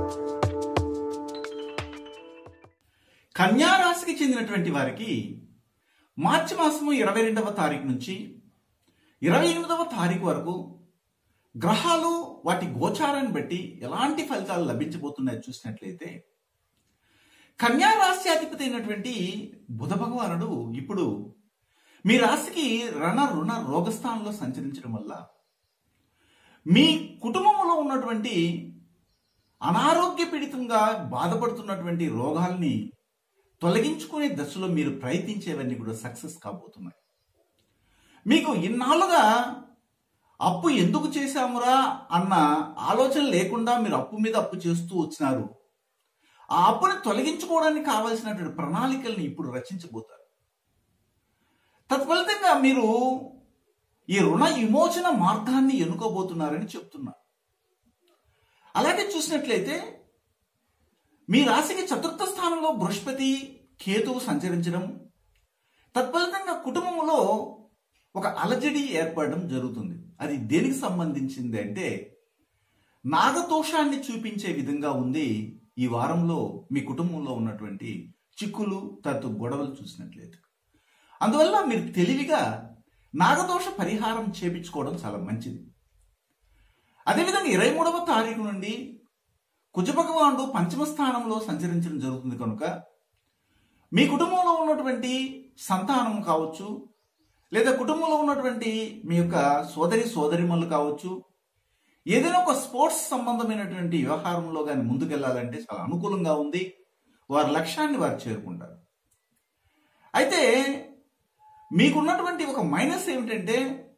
కన్యా రాశికి చెందినటువంటి వారికి మార్చి మాసము ఇరవై రెండవ తారీఖు నుంచి ఇరవై ఎనిమిదవ తారీఖు వరకు గ్రహాలు వాటి గోచారాన్ని బట్టి ఎలాంటి ఫలితాలు లభించబోతున్నాయో చూసినట్లయితే కన్యా రాశ్యాధిపతి అయినటువంటి బుధ భగవానుడు ఇప్పుడు మీ రాశికి రణ రుణ రోగస్థానంలో సంచరించడం వల్ల మీ కుటుంబంలో ఉన్నటువంటి అనారోగ్య పీడితంగా బాధపడుతున్నటువంటి రోగాల్ని తొలగించుకునే దశలో మీరు ప్రయత్నించేవన్నీ కూడా సక్సెస్ కాబోతున్నాయి మీకు ఇన్నాళ్ళుగా అప్పు ఎందుకు చేశామురా అన్న ఆలోచన లేకుండా మీరు అప్పు మీద అప్పు చేస్తూ వచ్చినారు ఆ అప్పుని తొలగించుకోవడానికి కావలసినటువంటి ప్రణాళికల్ని ఇప్పుడు రచించబోతారు తత్ఫలితంగా మీరు ఈ రుణ విమోచన మార్గాన్ని ఎన్నుకోబోతున్నారని చెప్తున్నా అలాగే చూసినట్లయితే మీ రాశికి చతుర్థ స్థానంలో బృహస్పతి కేతువు సంచరించడం తత్ఫలితంగా కుటుంబంలో ఒక అలజడి ఏర్పడడం జరుగుతుంది అది దేనికి సంబంధించింది అంటే నాగదోషాన్ని చూపించే విధంగా ఉంది ఈ వారంలో మీ కుటుంబంలో ఉన్నటువంటి చిక్కులు తత్తు గొడవలు చూసినట్లయితే అందువల్ల మీరు తెలివిగా నాగదోష పరిహారం చేపించుకోవడం చాలా మంచిది అదేవిధంగా ఇరవై మూడవ తారీఖు నుండి కుజ భగవానుడు పంచమ స్థానంలో సంచరించడం జరుగుతుంది కనుక మీ కుటుంబంలో ఉన్నటువంటి సంతానం కావచ్చు లేదా కుటుంబంలో ఉన్నటువంటి మీ యొక్క సోదరి సోదరిమల్లు కావచ్చు ఏదైనా ఒక స్పోర్ట్స్ సంబంధమైనటువంటి వ్యవహారంలో కానీ ముందుకెళ్లాలంటే చాలా అనుకూలంగా ఉంది వారి లక్ష్యాన్ని వారు చేరుకుంటారు అయితే మీకున్నటువంటి ఒక మైనస్ ఏమిటంటే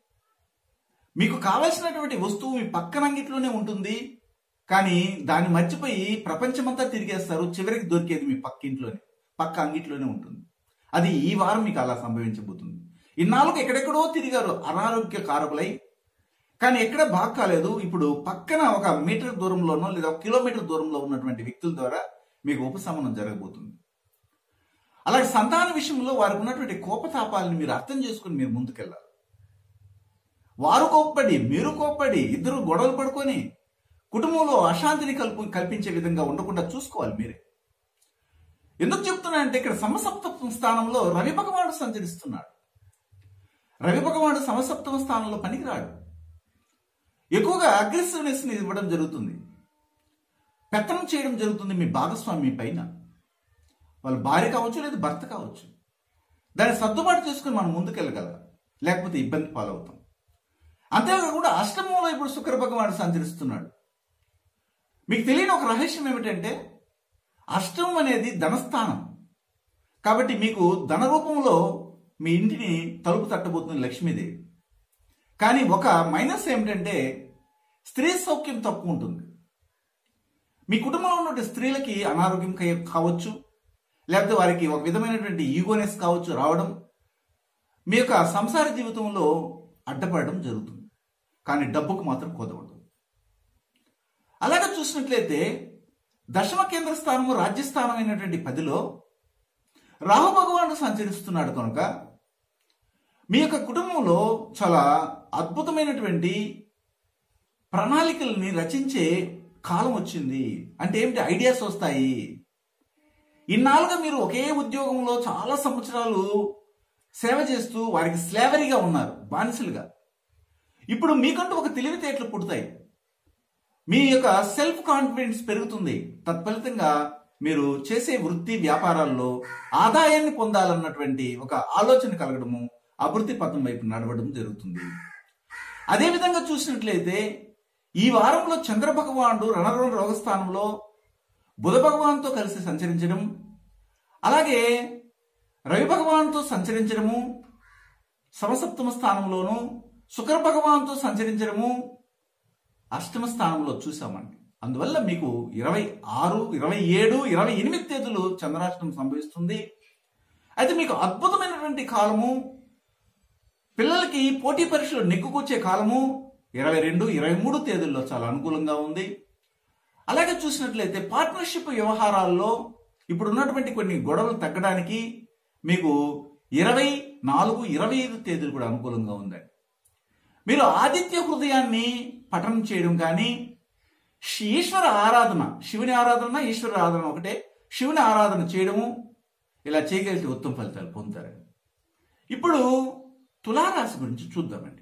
మీకు కావలసినటువంటి వస్తువు మీ పక్కన అంగిట్లోనే ఉంటుంది కానీ దాన్ని మర్చిపోయి ప్రపంచమంతా తిరిగేస్తారు చివరికి దొరికేది మీ పక్క ఇంట్లోనే పక్క అంగిట్లోనే ఉంటుంది అది ఈ వారం మీకు అలా సంభవించబోతుంది ఇన్నాళ్ళకు ఎక్కడెక్కడో తిరిగారు అనారోగ్య కారకులై కానీ ఎక్కడ బాగా కాలేదు ఇప్పుడు పక్కన ఒక మీటర్ దూరంలోనో లేదా ఒక కిలోమీటర్ దూరంలో ఉన్నటువంటి వ్యక్తుల ద్వారా మీకు ఉపశమనం జరగబోతుంది అలాగే సంతాన విషయంలో వారికి ఉన్నటువంటి కోపతాపాలను మీరు అర్థం చేసుకుని మీరు ముందుకెళ్ళాలి వారు కోప్పడి మీరు కోప్పడి ఇద్దరు గొడవలు పడుకొని కుటుంబంలో అశాంతిని కల్ప కల్పించే విధంగా ఉండకుండా చూసుకోవాలి మీరే ఎందుకు చెప్తున్నానంటే ఇక్కడ సమసప్తమ స్థానంలో రవి భగవానుడు సంచరిస్తున్నాడు రవి భగవానుడు సమసప్తమ స్థానంలో పనికిరాడు ఎక్కువగా అగ్రెసివ్నెస్ ని ఇవ్వడం జరుగుతుంది పెత్తనం చేయడం జరుగుతుంది మీ భాగస్వామి పైన వాళ్ళ భార్య కావచ్చు లేదా భర్త కావచ్చు దాన్ని సర్దుబాటు చేసుకుని మనం ముందుకెళ్ళగలం లేకపోతే ఇబ్బంది పాలవుతాం అంతేకాకుండా అష్టమంలో ఇప్పుడు శుక్ర భగవానుడు సంచరిస్తున్నాడు మీకు తెలియని ఒక రహస్యం ఏమిటంటే అష్టమం అనేది ధనస్థానం కాబట్టి మీకు ధన రూపంలో మీ ఇంటిని తలుపు తట్టబోతుంది లక్ష్మీదేవి కానీ ఒక మైనస్ ఏమిటంటే స్త్రీ సౌఖ్యం తక్కువ ఉంటుంది మీ కుటుంబంలో ఉన్నటువంటి స్త్రీలకి అనారోగ్యం కై- కావచ్చు లేకపోతే వారికి ఒక విధమైనటువంటి ఈగోనెస్ కావచ్చు రావడం మీ యొక్క సంసార జీవితంలో అడ్డపడడం జరుగుతుంది కానీ డబ్బుకు మాత్రం కుదవదు అలాగే చూసినట్లయితే దశమ కేంద్ర స్థానము రాజ్యస్థానం అయినటువంటి పదిలో రాహు భగవానుడు సంచరిస్తున్నాడు కనుక మీ యొక్క కుటుంబంలో చాలా అద్భుతమైనటువంటి ప్రణాళికల్ని రచించే కాలం వచ్చింది అంటే ఏమిటి ఐడియాస్ వస్తాయి ఇన్నాళ్ళుగా మీరు ఒకే ఉద్యోగంలో చాలా సంవత్సరాలు సేవ చేస్తూ వారికి స్లేవరీగా ఉన్నారు బానిసలుగా ఇప్పుడు మీకంటూ ఒక తెలివితేటలు పుడతాయి మీ యొక్క సెల్ఫ్ కాన్ఫిడెన్స్ పెరుగుతుంది తత్ఫలితంగా మీరు చేసే వృత్తి వ్యాపారాల్లో ఆదాయాన్ని పొందాలన్నటువంటి ఒక ఆలోచన కలగడము అభివృద్ధి పథం వైపు నడవడం జరుగుతుంది అదేవిధంగా చూసినట్లయితే ఈ వారంలో చంద్ర భగవానుడు రణరోణ రోగస్థానంలో బుధ భగవాన్తో కలిసి సంచరించడం అలాగే రవి భగవాన్తో సంచరించడము సమసప్తమ స్థానంలోను శుక్ర భగవాన్తో సంచరించడము అష్టమ స్థానంలో చూసామండి అందువల్ల మీకు ఇరవై ఆరు ఇరవై ఏడు ఇరవై ఎనిమిది తేదీలు చంద్రాష్టమం సంభవిస్తుంది అయితే మీకు అద్భుతమైనటువంటి కాలము పిల్లలకి పోటీ పరీక్షలు నెక్కుకొచ్చే కాలము ఇరవై రెండు ఇరవై మూడు తేదీల్లో చాలా అనుకూలంగా ఉంది అలాగే చూసినట్లయితే పార్ట్నర్షిప్ వ్యవహారాల్లో ఇప్పుడు ఉన్నటువంటి కొన్ని గొడవలు తగ్గడానికి మీకు ఇరవై నాలుగు ఇరవై ఐదు తేదీలు కూడా అనుకూలంగా ఉందండి మీరు ఆదిత్య హృదయాన్ని పఠనం చేయడం కానీ శి- ఈశ్వర ఆరాధన శివుని ఆరాధన ఈశ్వర ఆరాధన ఒకటే శివుని ఆరాధన చేయడము ఇలా చేయగలిగితే ఉత్తమ ఫలితాలు పొందుతారండి ఇప్పుడు తులారాశి గురించి చూద్దామండి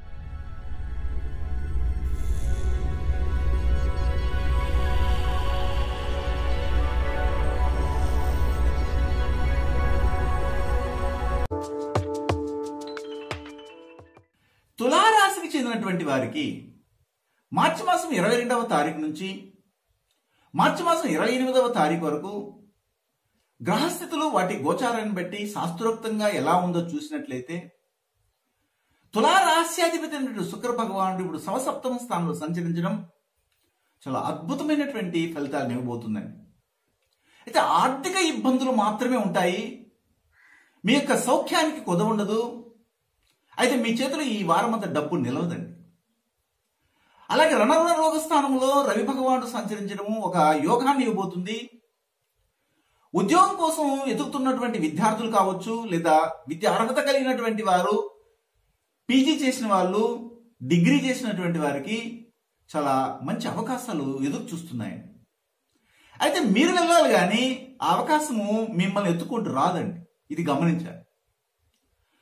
తులారాశికి చెందినటువంటి వారికి మార్చి మాసం ఇరవై రెండవ తారీఖు నుంచి మార్చి మాసం ఇరవై ఎనిమిదవ తారీఖు వరకు గ్రహస్థితులు వాటి గోచారాన్ని బట్టి శాస్త్రోక్తంగా ఎలా ఉందో చూసినట్లయితే తులారాశ్యాధిపతి అయినటువంటి శుక్ర భగవానుడు ఇప్పుడు సమసప్తమ స్థానంలో సంచరించడం చాలా అద్భుతమైనటువంటి ఫలితాలను ఇవ్వబోతుందండి అయితే ఆర్థిక ఇబ్బందులు మాత్రమే ఉంటాయి మీ యొక్క సౌఖ్యానికి కొదవుండదు అయితే మీ చేతిలో ఈ వారం అంతా డబ్బు నిలవదండి అలాగే రణరుణ రోగ స్థానంలో రవి భగవానుడు సంచరించడము ఒక యోగాన్ని ఇవ్వబోతుంది ఉద్యోగం కోసం ఎదుగుతున్నటువంటి విద్యార్థులు కావచ్చు లేదా విద్య అర్హత కలిగినటువంటి వారు పీజీ చేసిన వాళ్ళు డిగ్రీ చేసినటువంటి వారికి చాలా మంచి అవకాశాలు ఎదురు చూస్తున్నాయండి అయితే మీరు వెళ్ళాలి కానీ ఆ అవకాశము మిమ్మల్ని ఎత్తుకుంటూ రాదండి ఇది గమనించాలి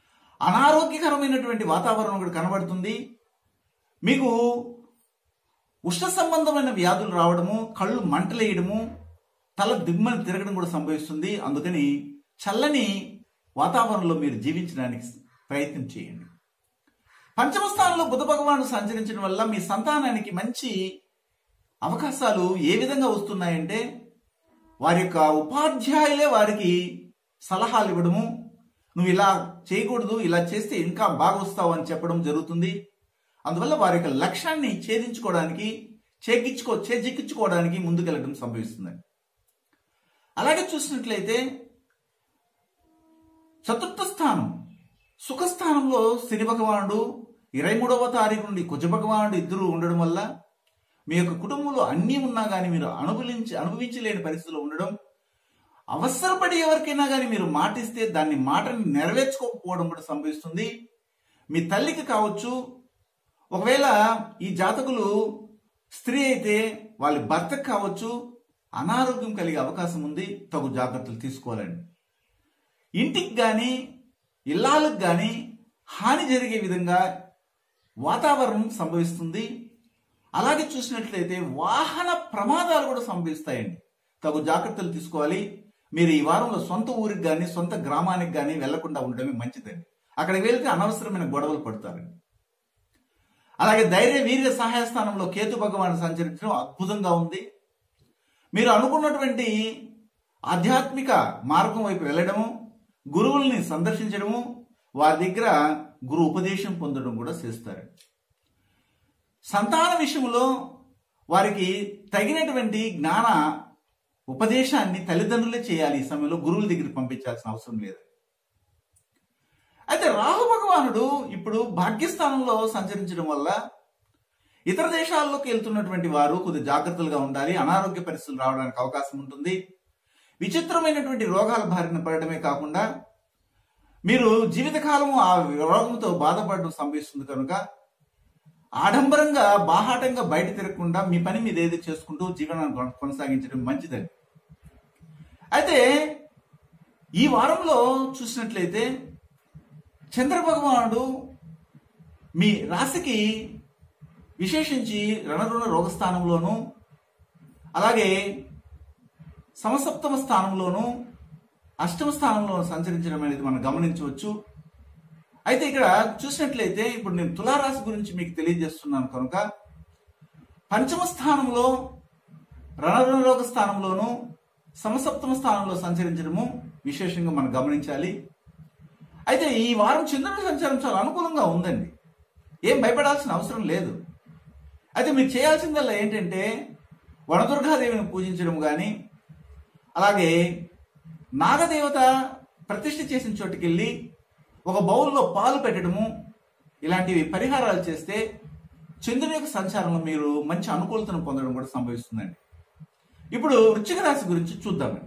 అనారోగ్యకరమైనటువంటి వాతావరణం కూడా కనబడుతుంది మీకు ఉష్ణ సంబంధమైన వ్యాధులు రావడము కళ్ళు మంటలేయడము తల దిమ్మని తిరగడం కూడా సంభవిస్తుంది అందుకని చల్లని వాతావరణంలో మీరు జీవించడానికి ప్రయత్నం చేయండి పంచమ స్థానంలో బుధ భగవానుడు సంచరించడం వల్ల మీ సంతానానికి మంచి అవకాశాలు ఏ విధంగా వస్తున్నాయంటే వారి యొక్క ఉపాధ్యాయులే వారికి సలహాలు ఇవ్వడము నువ్వు ఇలా చేయకూడదు ఇలా చేస్తే ఇంకా బాగా వస్తావు అని చెప్పడం జరుగుతుంది అందువల్ల వారి యొక్క లక్ష్యాన్ని ఛేదించుకోవడానికి చేకించుకో చేజిక్కించుకోవడానికి ముందుకెళ్ళడం సంభవిస్తుందండి అలాగే చూసినట్లయితే చతుర్థ స్థానం సుఖస్థానంలో శని భగవానుడు ఇరవై మూడవ తారీఖు నుండి కుజ భగవానుడు ఇద్దరు ఉండడం వల్ల మీ యొక్క కుటుంబంలో అన్నీ ఉన్నా కానీ మీరు అనుభవించి అనుభవించలేని పరిస్థితిలో ఉండడం అవసరపడి ఎవరికైనా కానీ మీరు మాటిస్తే దాన్ని మాటని నెరవేర్చుకోకపోవడం కూడా సంభవిస్తుంది మీ తల్లికి కావచ్చు ఒకవేళ ఈ జాతకులు స్త్రీ అయితే వాళ్ళ భర్తకు కావచ్చు అనారోగ్యం కలిగే అవకాశం ఉంది తగు జాగ్రత్తలు తీసుకోవాలండి ఇంటికి కానీ ఇల్లాలకు కానీ హాని జరిగే విధంగా వాతావరణం సంభవిస్తుంది అలాగే చూసినట్లయితే వాహన ప్రమాదాలు కూడా సంభవిస్తాయండి తగు జాగ్రత్తలు తీసుకోవాలి మీరు ఈ వారంలో సొంత ఊరికి కానీ సొంత గ్రామానికి కానీ వెళ్లకుండా ఉండడమే మంచిదండి అక్కడికి వెళ్తే అనవసరమైన గొడవలు పడతారండి అలాగే ధైర్య వీర్య సహాయ స్థానంలో కేతు భగవాన్ సంచరించడం అద్భుతంగా ఉంది మీరు అనుకున్నటువంటి ఆధ్యాత్మిక మార్గం వైపు వెళ్ళడము గురువుల్ని సందర్శించడము వారి దగ్గర గురు ఉపదేశం పొందడం కూడా చేస్తారు సంతాన విషయంలో వారికి తగినటువంటి జ్ఞాన ఉపదేశాన్ని తల్లిదండ్రులే చేయాలి ఈ సమయంలో గురువుల దగ్గరికి పంపించాల్సిన అవసరం లేదు అయితే రాహు భగవానుడు ఇప్పుడు భాగ్యస్థానంలో సంచరించడం వల్ల ఇతర దేశాల్లోకి వెళ్తున్నటువంటి వారు కొద్ది జాగ్రత్తలుగా ఉండాలి అనారోగ్య పరిస్థితులు రావడానికి అవకాశం ఉంటుంది విచిత్రమైనటువంటి రోగాల బారిన పడటమే కాకుండా మీరు జీవితకాలము ఆ రోగంతో బాధపడడం సంభవిస్తుంది కనుక ఆడంబరంగా బాహాటంగా బయట తిరగకుండా మీ పని మీద ఏది చేసుకుంటూ జీవనాన్ని కొన- కొనసాగించడం మంచిదండి అయితే ఈ వారంలో చూసినట్లయితే చంద్ర భగవానుడు మీ రాశికి విశేషించి రణరుణ రోగస్థానంలోను అలాగే సమసప్తమ స్థానంలోను అష్టమ స్థానంలో సంచరించడం అనేది మనం గమనించవచ్చు అయితే ఇక్కడ చూసినట్లయితే ఇప్పుడు నేను తులారాశి గురించి మీకు తెలియజేస్తున్నాను కనుక పంచమ స్థానంలో రణరుణ రోగ స్థానంలోను సమసప్తమ స్థానంలో సంచరించడము విశేషంగా మనం గమనించాలి అయితే ఈ వారం చంద్రుడి సంచారం చాలా అనుకూలంగా ఉందండి ఏం భయపడాల్సిన అవసరం లేదు అయితే మీరు చేయాల్సిందల్లా ఏంటంటే వనదుర్గాదేవిని పూజించడం కానీ అలాగే నాగదేవత ప్రతిష్ఠ చేసిన చోటుకి వెళ్ళి ఒక బౌల్లో పాలు పెట్టడము ఇలాంటివి పరిహారాలు చేస్తే చంద్రుని యొక్క సంచారంలో మీరు మంచి అనుకూలతను పొందడం కూడా సంభవిస్తుందండి ఇప్పుడు వృశ్చిక రాశి గురించి చూద్దామండి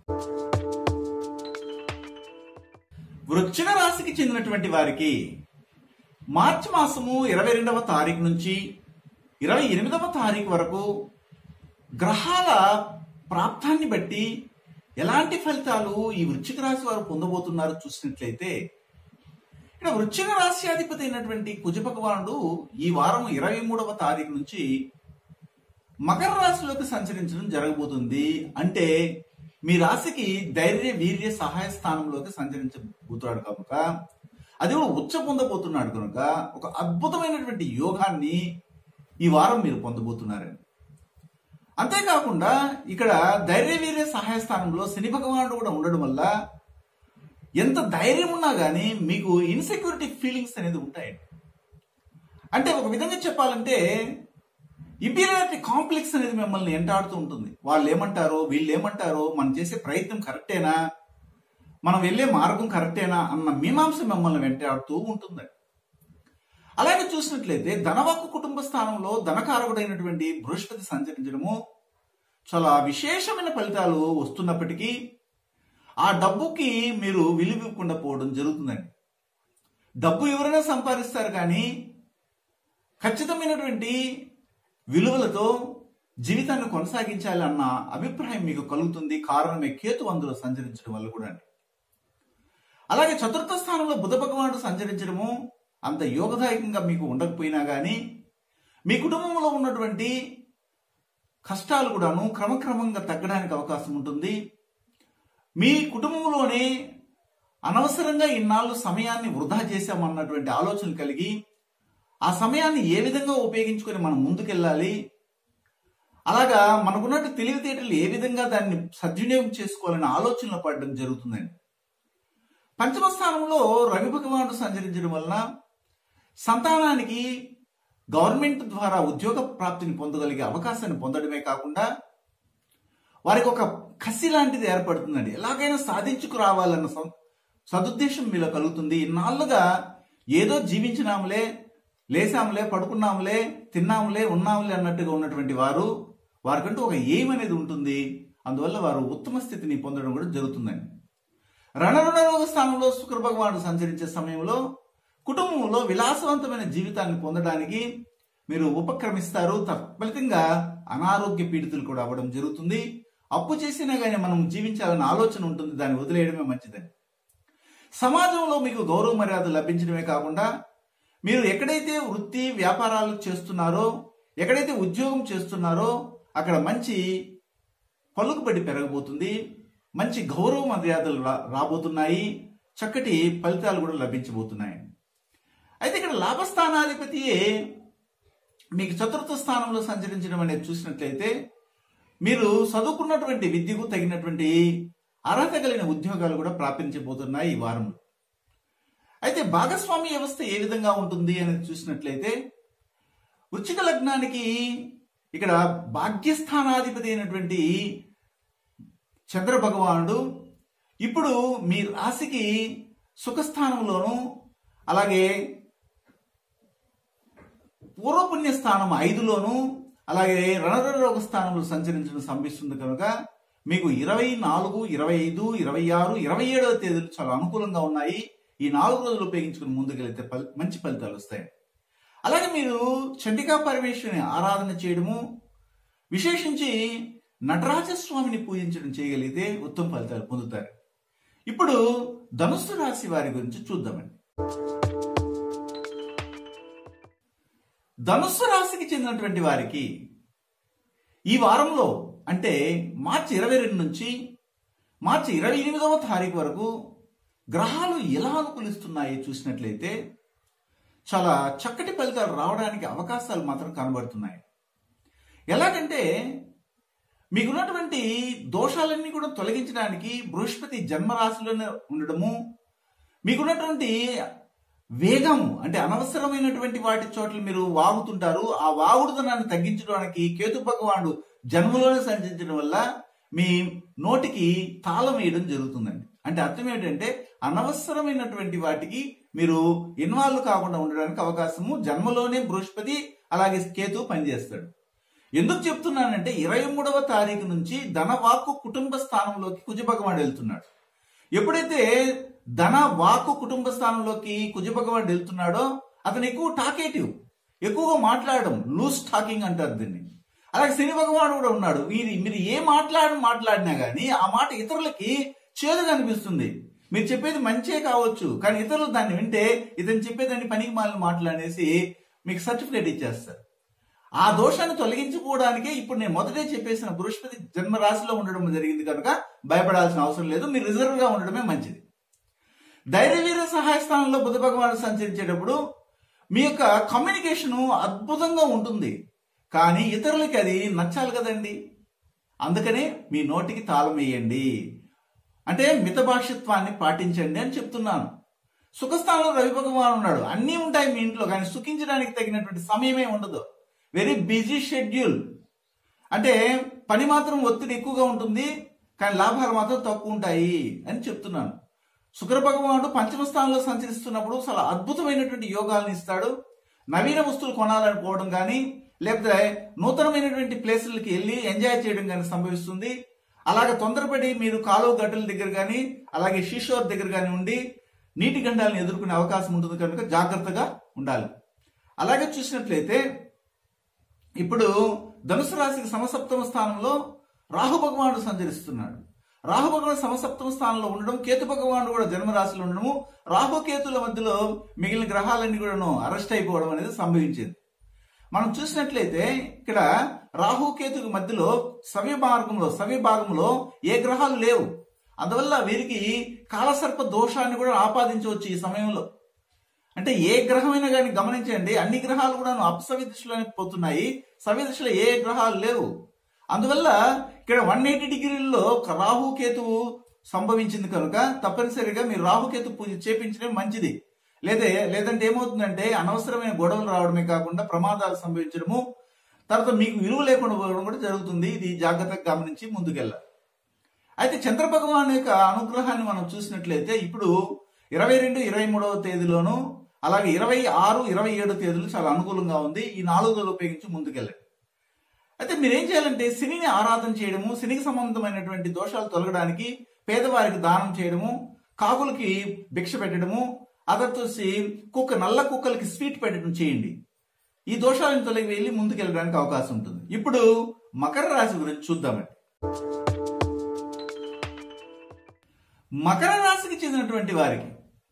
వృశ్చిక రాశికి చెందినటువంటి వారికి మార్చి మాసము ఇరవై రెండవ తారీఖు నుంచి ఇరవై ఎనిమిదవ తారీఖు వరకు గ్రహాల ప్రాప్తాన్ని బట్టి ఎలాంటి ఫలితాలు ఈ వృశ్చిక రాశి వారు పొందబోతున్నారు చూసినట్లయితే ఇక్కడ వృశ్చిక రాశి అధిపతి అయినటువంటి కుజ భగవానుడు ఈ వారం ఇరవై మూడవ తారీఖు నుంచి మకర రాశిలోకి సంచరించడం జరగబోతుంది అంటే మీ రాశికి ధైర్య వీర్య సహాయ స్థానంలోకి సంచరించబోతున్నాడు కనుక అది కూడా ఉచ్చ పొందబోతున్నాడు కనుక ఒక అద్భుతమైనటువంటి యోగాన్ని ఈ వారం మీరు పొందబోతున్నారండి అంతేకాకుండా ఇక్కడ ధైర్య వీర్య సహాయ స్థానంలో శని భగవానుడు కూడా ఉండడం వల్ల ఎంత ధైర్యం ఉన్నా కానీ మీకు ఇన్సెక్యూరిటీ ఫీలింగ్స్ అనేది ఉంటాయండి అంటే ఒక విధంగా చెప్పాలంటే ఇంపీరియారిటీ కాంప్లెక్స్ అనేది మిమ్మల్ని ఎంటాడుతూ ఉంటుంది వాళ్ళు ఏమంటారో వీళ్ళు ఏమంటారో మనం చేసే ప్రయత్నం కరెక్టేనా మనం వెళ్ళే మార్గం కరెక్టేనా అన్న మీమాంస మిమ్మల్ని వెంటాడుతూ ఉంటుందండి అలాగే చూసినట్లయితే ధనవాకు కుటుంబ స్థానంలో ధనకారకుడైనటువంటి బృహస్పతి సంచరించడము చాలా విశేషమైన ఫలితాలు వస్తున్నప్పటికీ ఆ డబ్బుకి మీరు విలువివ్వకుండా పోవడం జరుగుతుందండి డబ్బు ఎవరైనా సంపాదిస్తారు కానీ ఖచ్చితమైనటువంటి విలువలతో జీవితాన్ని కొనసాగించాలి అన్న అభిప్రాయం మీకు కలుగుతుంది కారణమే కేతు అందులో సంచరించడం వల్ల కూడా అండి అలాగే చతుర్థ స్థానంలో బుధ భగవానుడు సంచరించడము అంత యోగదాయకంగా మీకు ఉండకపోయినా కానీ మీ కుటుంబంలో ఉన్నటువంటి కష్టాలు కూడాను క్రమక్రమంగా తగ్గడానికి అవకాశం ఉంటుంది మీ కుటుంబంలోనే అనవసరంగా ఇన్నాళ్ళు సమయాన్ని వృధా చేశామన్నటువంటి ఆలోచన కలిగి ఆ సమయాన్ని ఏ విధంగా ఉపయోగించుకొని మనం ముందుకెళ్ళాలి అలాగా మనకున్నట్టు తెలివితేటలు ఏ విధంగా దాన్ని సద్వినియోగం చేసుకోవాలనే ఆలోచనలో పడడం జరుగుతుందండి పంచమ స్థానంలో రవి భగవానుడు సంచరించడం వలన సంతానానికి గవర్నమెంట్ ద్వారా ఉద్యోగ ప్రాప్తిని పొందగలిగే అవకాశాన్ని పొందడమే కాకుండా వారికి ఒక కసి లాంటిది ఏర్పడుతుందండి ఎలాగైనా సాధించుకు రావాలన్న సం- సదుద్దేశం మీలో కలుగుతుంది ఇన్నాళ్ళుగా ఏదో జీవించినాములే లేసాములే పడుకున్నాములే తిన్నాములే ఉన్నాములే అన్నట్టుగా ఉన్నటువంటి వారు వారికంటూ ఒక ఎయిమ్ అనేది ఉంటుంది అందువల్ల వారు ఉత్తమ స్థితిని పొందడం కూడా జరుగుతుందండి రణరుణరోగ స్థానంలో శుక్ర భగవానుడు సంచరించే సమయంలో కుటుంబంలో విలాసవంతమైన జీవితాన్ని పొందడానికి మీరు ఉపక్రమిస్తారు తత్ఫలితంగా అనారోగ్య పీడితులు కూడా అవ్వడం జరుగుతుంది అప్పు చేసినా కానీ మనం జీవించాలన్న ఆలోచన ఉంటుంది దాన్ని వదిలేయడమే మంచిదని సమాజంలో మీకు గౌరవ మర్యాద లభించడమే కాకుండా మీరు ఎక్కడైతే వృత్తి వ్యాపారాలు చేస్తున్నారో ఎక్కడైతే ఉద్యోగం చేస్తున్నారో అక్కడ మంచి పలుకుబడి పెరగబోతుంది మంచి గౌరవ మర్యాదలు రా- రాబోతున్నాయి చక్కటి ఫలితాలు కూడా లభించబోతున్నాయి అయితే ఇక్కడ లాభస్థానాధిపతియే మీకు చతుర్థ స్థానంలో సంచరించడం అనేది చూసినట్లయితే మీరు చదువుకున్నటువంటి విద్యకు తగినటువంటి అర్హత కలిగిన ఉద్యోగాలు కూడా ప్రాప్తించబోతున్నాయి ఈ వారం అయితే భాగస్వామి వ్యవస్థ ఏ విధంగా ఉంటుంది అనేది చూసినట్లయితే వృచ్చిక లగ్నానికి ఇక్కడ భాగ్యస్థానాధిపతి అయినటువంటి చంద్ర భగవానుడు ఇప్పుడు మీ రాశికి సుఖస్థానంలోను అలాగే పూర్వపుణ్య స్థానం ఐదులోను అలాగే రణరోగ స్థానంలో సంచరించడం సంభిస్తుంది కనుక మీకు ఇరవై నాలుగు ఇరవై ఐదు ఇరవై ఆరు ఇరవై ఏడవ తేదీలు చాలా అనుకూలంగా ఉన్నాయి ఈ నాలుగు రోజులు ఉపయోగించుకుని ముందుకెళ్తే ఫలి- మంచి ఫలితాలు వస్తాయి అలాగే మీరు చండికా పరమేశ్వరిని ఆరాధన చేయడము విశేషించి నటరాజ స్వామిని పూజించడం చేయగలిగితే ఉత్తమ ఫలితాలు పొందుతారు ఇప్పుడు ధనుస్సు రాశి వారి గురించి చూద్దామండి ధనుస్సు రాశికి చెందినటువంటి వారికి ఈ వారంలో అంటే మార్చి ఇరవై రెండు నుంచి మార్చి ఇరవై ఎనిమిదవ తారీఖు వరకు గ్రహాలు ఎలా అనుకూలిస్తున్నాయి చూసినట్లయితే చాలా చక్కటి ఫలితాలు రావడానికి అవకాశాలు మాత్రం కనబడుతున్నాయి ఎలాగంటే మీకున్నటువంటి దోషాలన్నీ కూడా తొలగించడానికి బృహస్పతి జన్మరాశిలోనే ఉండడము మీకున్నటువంటి వేగం అంటే అనవసరమైనటువంటి వాటి చోట్ల మీరు వాగుతుంటారు ఆ వాగుడుదనాన్ని తగ్గించడానికి కేతు భగవానుడు జన్మలోనే సంచరించడం వల్ల మీ నోటికి తాళం వేయడం జరుగుతుందండి అంటే అర్థం ఏంటంటే అనవసరమైనటువంటి వాటికి మీరు ఇన్వాల్వ్ కాకుండా ఉండడానికి అవకాశము జన్మలోనే బృహస్పతి అలాగే కేతు పనిచేస్తాడు ఎందుకు చెప్తున్నానంటే ఇరవై మూడవ తారీఖు నుంచి ధనవాక్కు కుటుంబ స్థానంలోకి కుజ భగవానుడు వెళ్తున్నాడు ఎప్పుడైతే ధన వాక్కు కుటుంబ స్థానంలోకి కుజ భగవానుడు వెళ్తున్నాడో అతను ఎక్కువ టాకేటివ్ ఎక్కువగా మాట్లాడడం లూజ్ టాకింగ్ అంటారు దీన్ని అలాగే శని భగవానుడు కూడా ఉన్నాడు మీరు మీరు ఏ మాట్లాడి మాట్లాడినా గానీ ఆ మాట ఇతరులకి చేదుగా అనిపిస్తుంది మీరు చెప్పేది మంచే కావచ్చు కానీ ఇతరులు దాన్ని వింటే ఇతను చెప్పేదాన్ని పనికి మాలిన మాటలు అనేసి మీకు సర్టిఫికేట్ ఇచ్చేస్తారు ఆ దోషాన్ని తొలగించుకోవడానికే ఇప్పుడు నేను మొదటే చెప్పేసిన బృహస్పతి జన్మ రాశిలో ఉండడం జరిగింది కనుక భయపడాల్సిన అవసరం లేదు మీరు రిజర్వ్ గా ఉండడమే మంచిది ధైర్యవీర సహాయ స్థానంలో బుధ భగవానుడు సంచరించేటప్పుడు మీ యొక్క కమ్యూనికేషన్ అద్భుతంగా ఉంటుంది కానీ ఇతరులకి అది నచ్చాలి కదండి అందుకనే మీ నోటికి తాళం వేయండి అంటే మితభాషత్వాన్ని పాటించండి అని చెప్తున్నాను సుఖస్థానంలో రవి భగవాన్ ఉన్నాడు అన్నీ ఉంటాయి మీ ఇంట్లో కానీ సుఖించడానికి తగినటువంటి సమయమే ఉండదు వెరీ బిజీ షెడ్యూల్ అంటే పని మాత్రం ఒత్తిడి ఎక్కువగా ఉంటుంది కానీ లాభాలు మాత్రం తక్కువ ఉంటాయి అని చెప్తున్నాను శుక్ర భగవానుడు పంచమ స్థానంలో సంచరిస్తున్నప్పుడు చాలా అద్భుతమైనటువంటి యోగాలను ఇస్తాడు నవీన వస్తువులు కొనాలనుకోవడం కానీ లేకపోతే నూతనమైనటువంటి ప్లేసులకి వెళ్ళి ఎంజాయ్ చేయడం కానీ సంభవిస్తుంది అలాగే తొందరపడి మీరు కాలువ గడ్డల దగ్గర కానీ అలాగే షీషోర్ దగ్గర కానీ ఉండి నీటి గండాలను ఎదుర్కొనే అవకాశం ఉంటుంది కనుక జాగ్రత్తగా ఉండాలి అలాగే చూసినట్లయితే ఇప్పుడు ధనుసు రాశికి సమసప్తమ స్థానంలో రాహు భగవానుడు సంచరిస్తున్నాడు రాహు భగవానుడు సమసప్తమ స్థానంలో ఉండడం కేతు భగవానుడు కూడా జన్మరాశిలో ఉండడము రాహు కేతుల మధ్యలో మిగిలిన గ్రహాలన్నీ కూడాను అరెస్ట్ అయిపోవడం అనేది సంభవించింది మనం చూసినట్లయితే ఇక్కడ రాహుకేతుకు మధ్యలో సవ్య మార్గంలో సవ్య భాగంలో ఏ గ్రహాలు లేవు అందువల్ల వీరికి కాలసర్ప దోషాన్ని కూడా ఆపాదించవచ్చు ఈ సమయంలో అంటే ఏ గ్రహమైనా కానీ గమనించండి అన్ని గ్రహాలు కూడా అపసవ్య దిశలోనే పోతున్నాయి సవ్య దిశలో ఏ గ్రహాలు లేవు అందువల్ల ఇక్కడ వన్ ఎయిటీ డిగ్రీల్లో రాహుకేతువు సంభవించింది కనుక తప్పనిసరిగా మీరు రాహుకేతు పూజ చేపించడం మంచిది లేదే లేదంటే ఏమవుతుందంటే అనవసరమైన గొడవలు రావడమే కాకుండా ప్రమాదాలు సంభవించడము తర్వాత మీకు విలువ లేకుండా పోవడం కూడా జరుగుతుంది ఇది జాగ్రత్తగా గమనించి ముందుకెళ్ళాలి అయితే చంద్ర భగవాన్ యొక్క అనుగ్రహాన్ని మనం చూసినట్లయితే ఇప్పుడు ఇరవై రెండు ఇరవై మూడవ తేదీలోను అలాగే ఇరవై ఆరు ఇరవై ఏడు తేదీలు చాలా అనుకూలంగా ఉంది ఈ నాలుగు రోజులు ఉపయోగించి ముందుకెళ్ళండి అయితే మీరేం చేయాలంటే శనిని ఆరాధన చేయడము శనికి సంబంధమైనటువంటి దోషాలు తొలగడానికి పేదవారికి దానం చేయడము కాకులకి భిక్ష పెట్టడము అదర్తోసి కుక్క నల్ల కుక్కలకి స్వీట్ పెట్టడం చేయండి ఈ దోషాలను తొలగి వెళ్ళి ముందుకెళ్ళడానికి అవకాశం ఉంటుంది ఇప్పుడు మకర రాశి గురించి చూద్దామండి మకర రాశికి చెందినటువంటి వారికి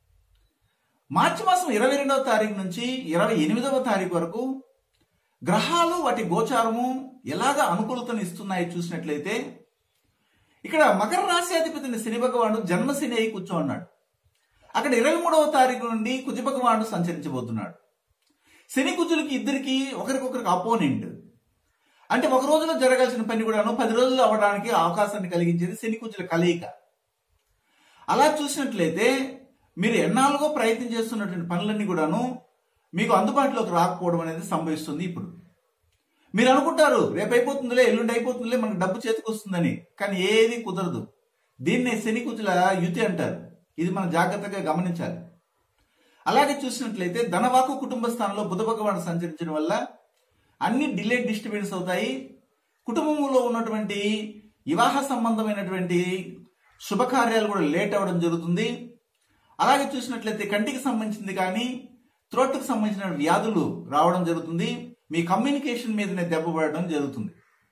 మార్చి మాసం ఇరవై రెండవ తారీఖు నుంచి ఇరవై ఎనిమిదవ తారీఖు వరకు గ్రహాలు వాటి గోచారము ఎలాగ అనుకూలతను ఇస్తున్నాయి చూసినట్లయితే ఇక్కడ మకర రాశి అధిపతిని శని భగవానుడు జన్మశని అయి కూర్చోన్నాడు అక్కడ ఇరవై మూడవ తారీఖు నుండి కుజ భగవానుడు సంచరించబోతున్నాడు శని కుజులకి ఇద్దరికి ఒకరికొకరికి అపోనెంట్ అంటే ఒక రోజులో జరగాల్సిన పని కూడాను పది రోజులు అవ్వడానికి అవకాశాన్ని కలిగించేది శని కుజుల కలయిక అలా చూసినట్లయితే మీరు ఎన్నాళ్ళుగో ప్రయత్నం చేస్తున్నటువంటి పనులన్నీ కూడాను మీకు అందుబాటులోకి రాకపోవడం అనేది సంభవిస్తుంది ఇప్పుడు మీరు అనుకుంటారు రేపు అయిపోతుందిలే ఎల్లుండి అయిపోతుందిలే మనకు డబ్బు చేతికి వస్తుందని కానీ ఏది కుదరదు దీన్నే శని కుజుల యుతి అంటారు ఇది మనం జాగ్రత్తగా గమనించాలి అలాగే చూసినట్లయితే ధనవాకు కుటుంబ స్థానంలో బుధ భగవాను సంచరించడం వల్ల అన్ని డిలేడ్ డిస్టర్బెన్స్ అవుతాయి కుటుంబంలో ఉన్నటువంటి వివాహ సంబంధమైనటువంటి శుభకార్యాలు కూడా లేట్ అవ్వడం జరుగుతుంది అలాగే చూసినట్లయితే కంటికి సంబంధించింది కానీ త్రోట్కు సంబంధించిన వ్యాధులు రావడం జరుగుతుంది మీ కమ్యూనికేషన్ మీదనే దెబ్బపడడం జరుగుతుంది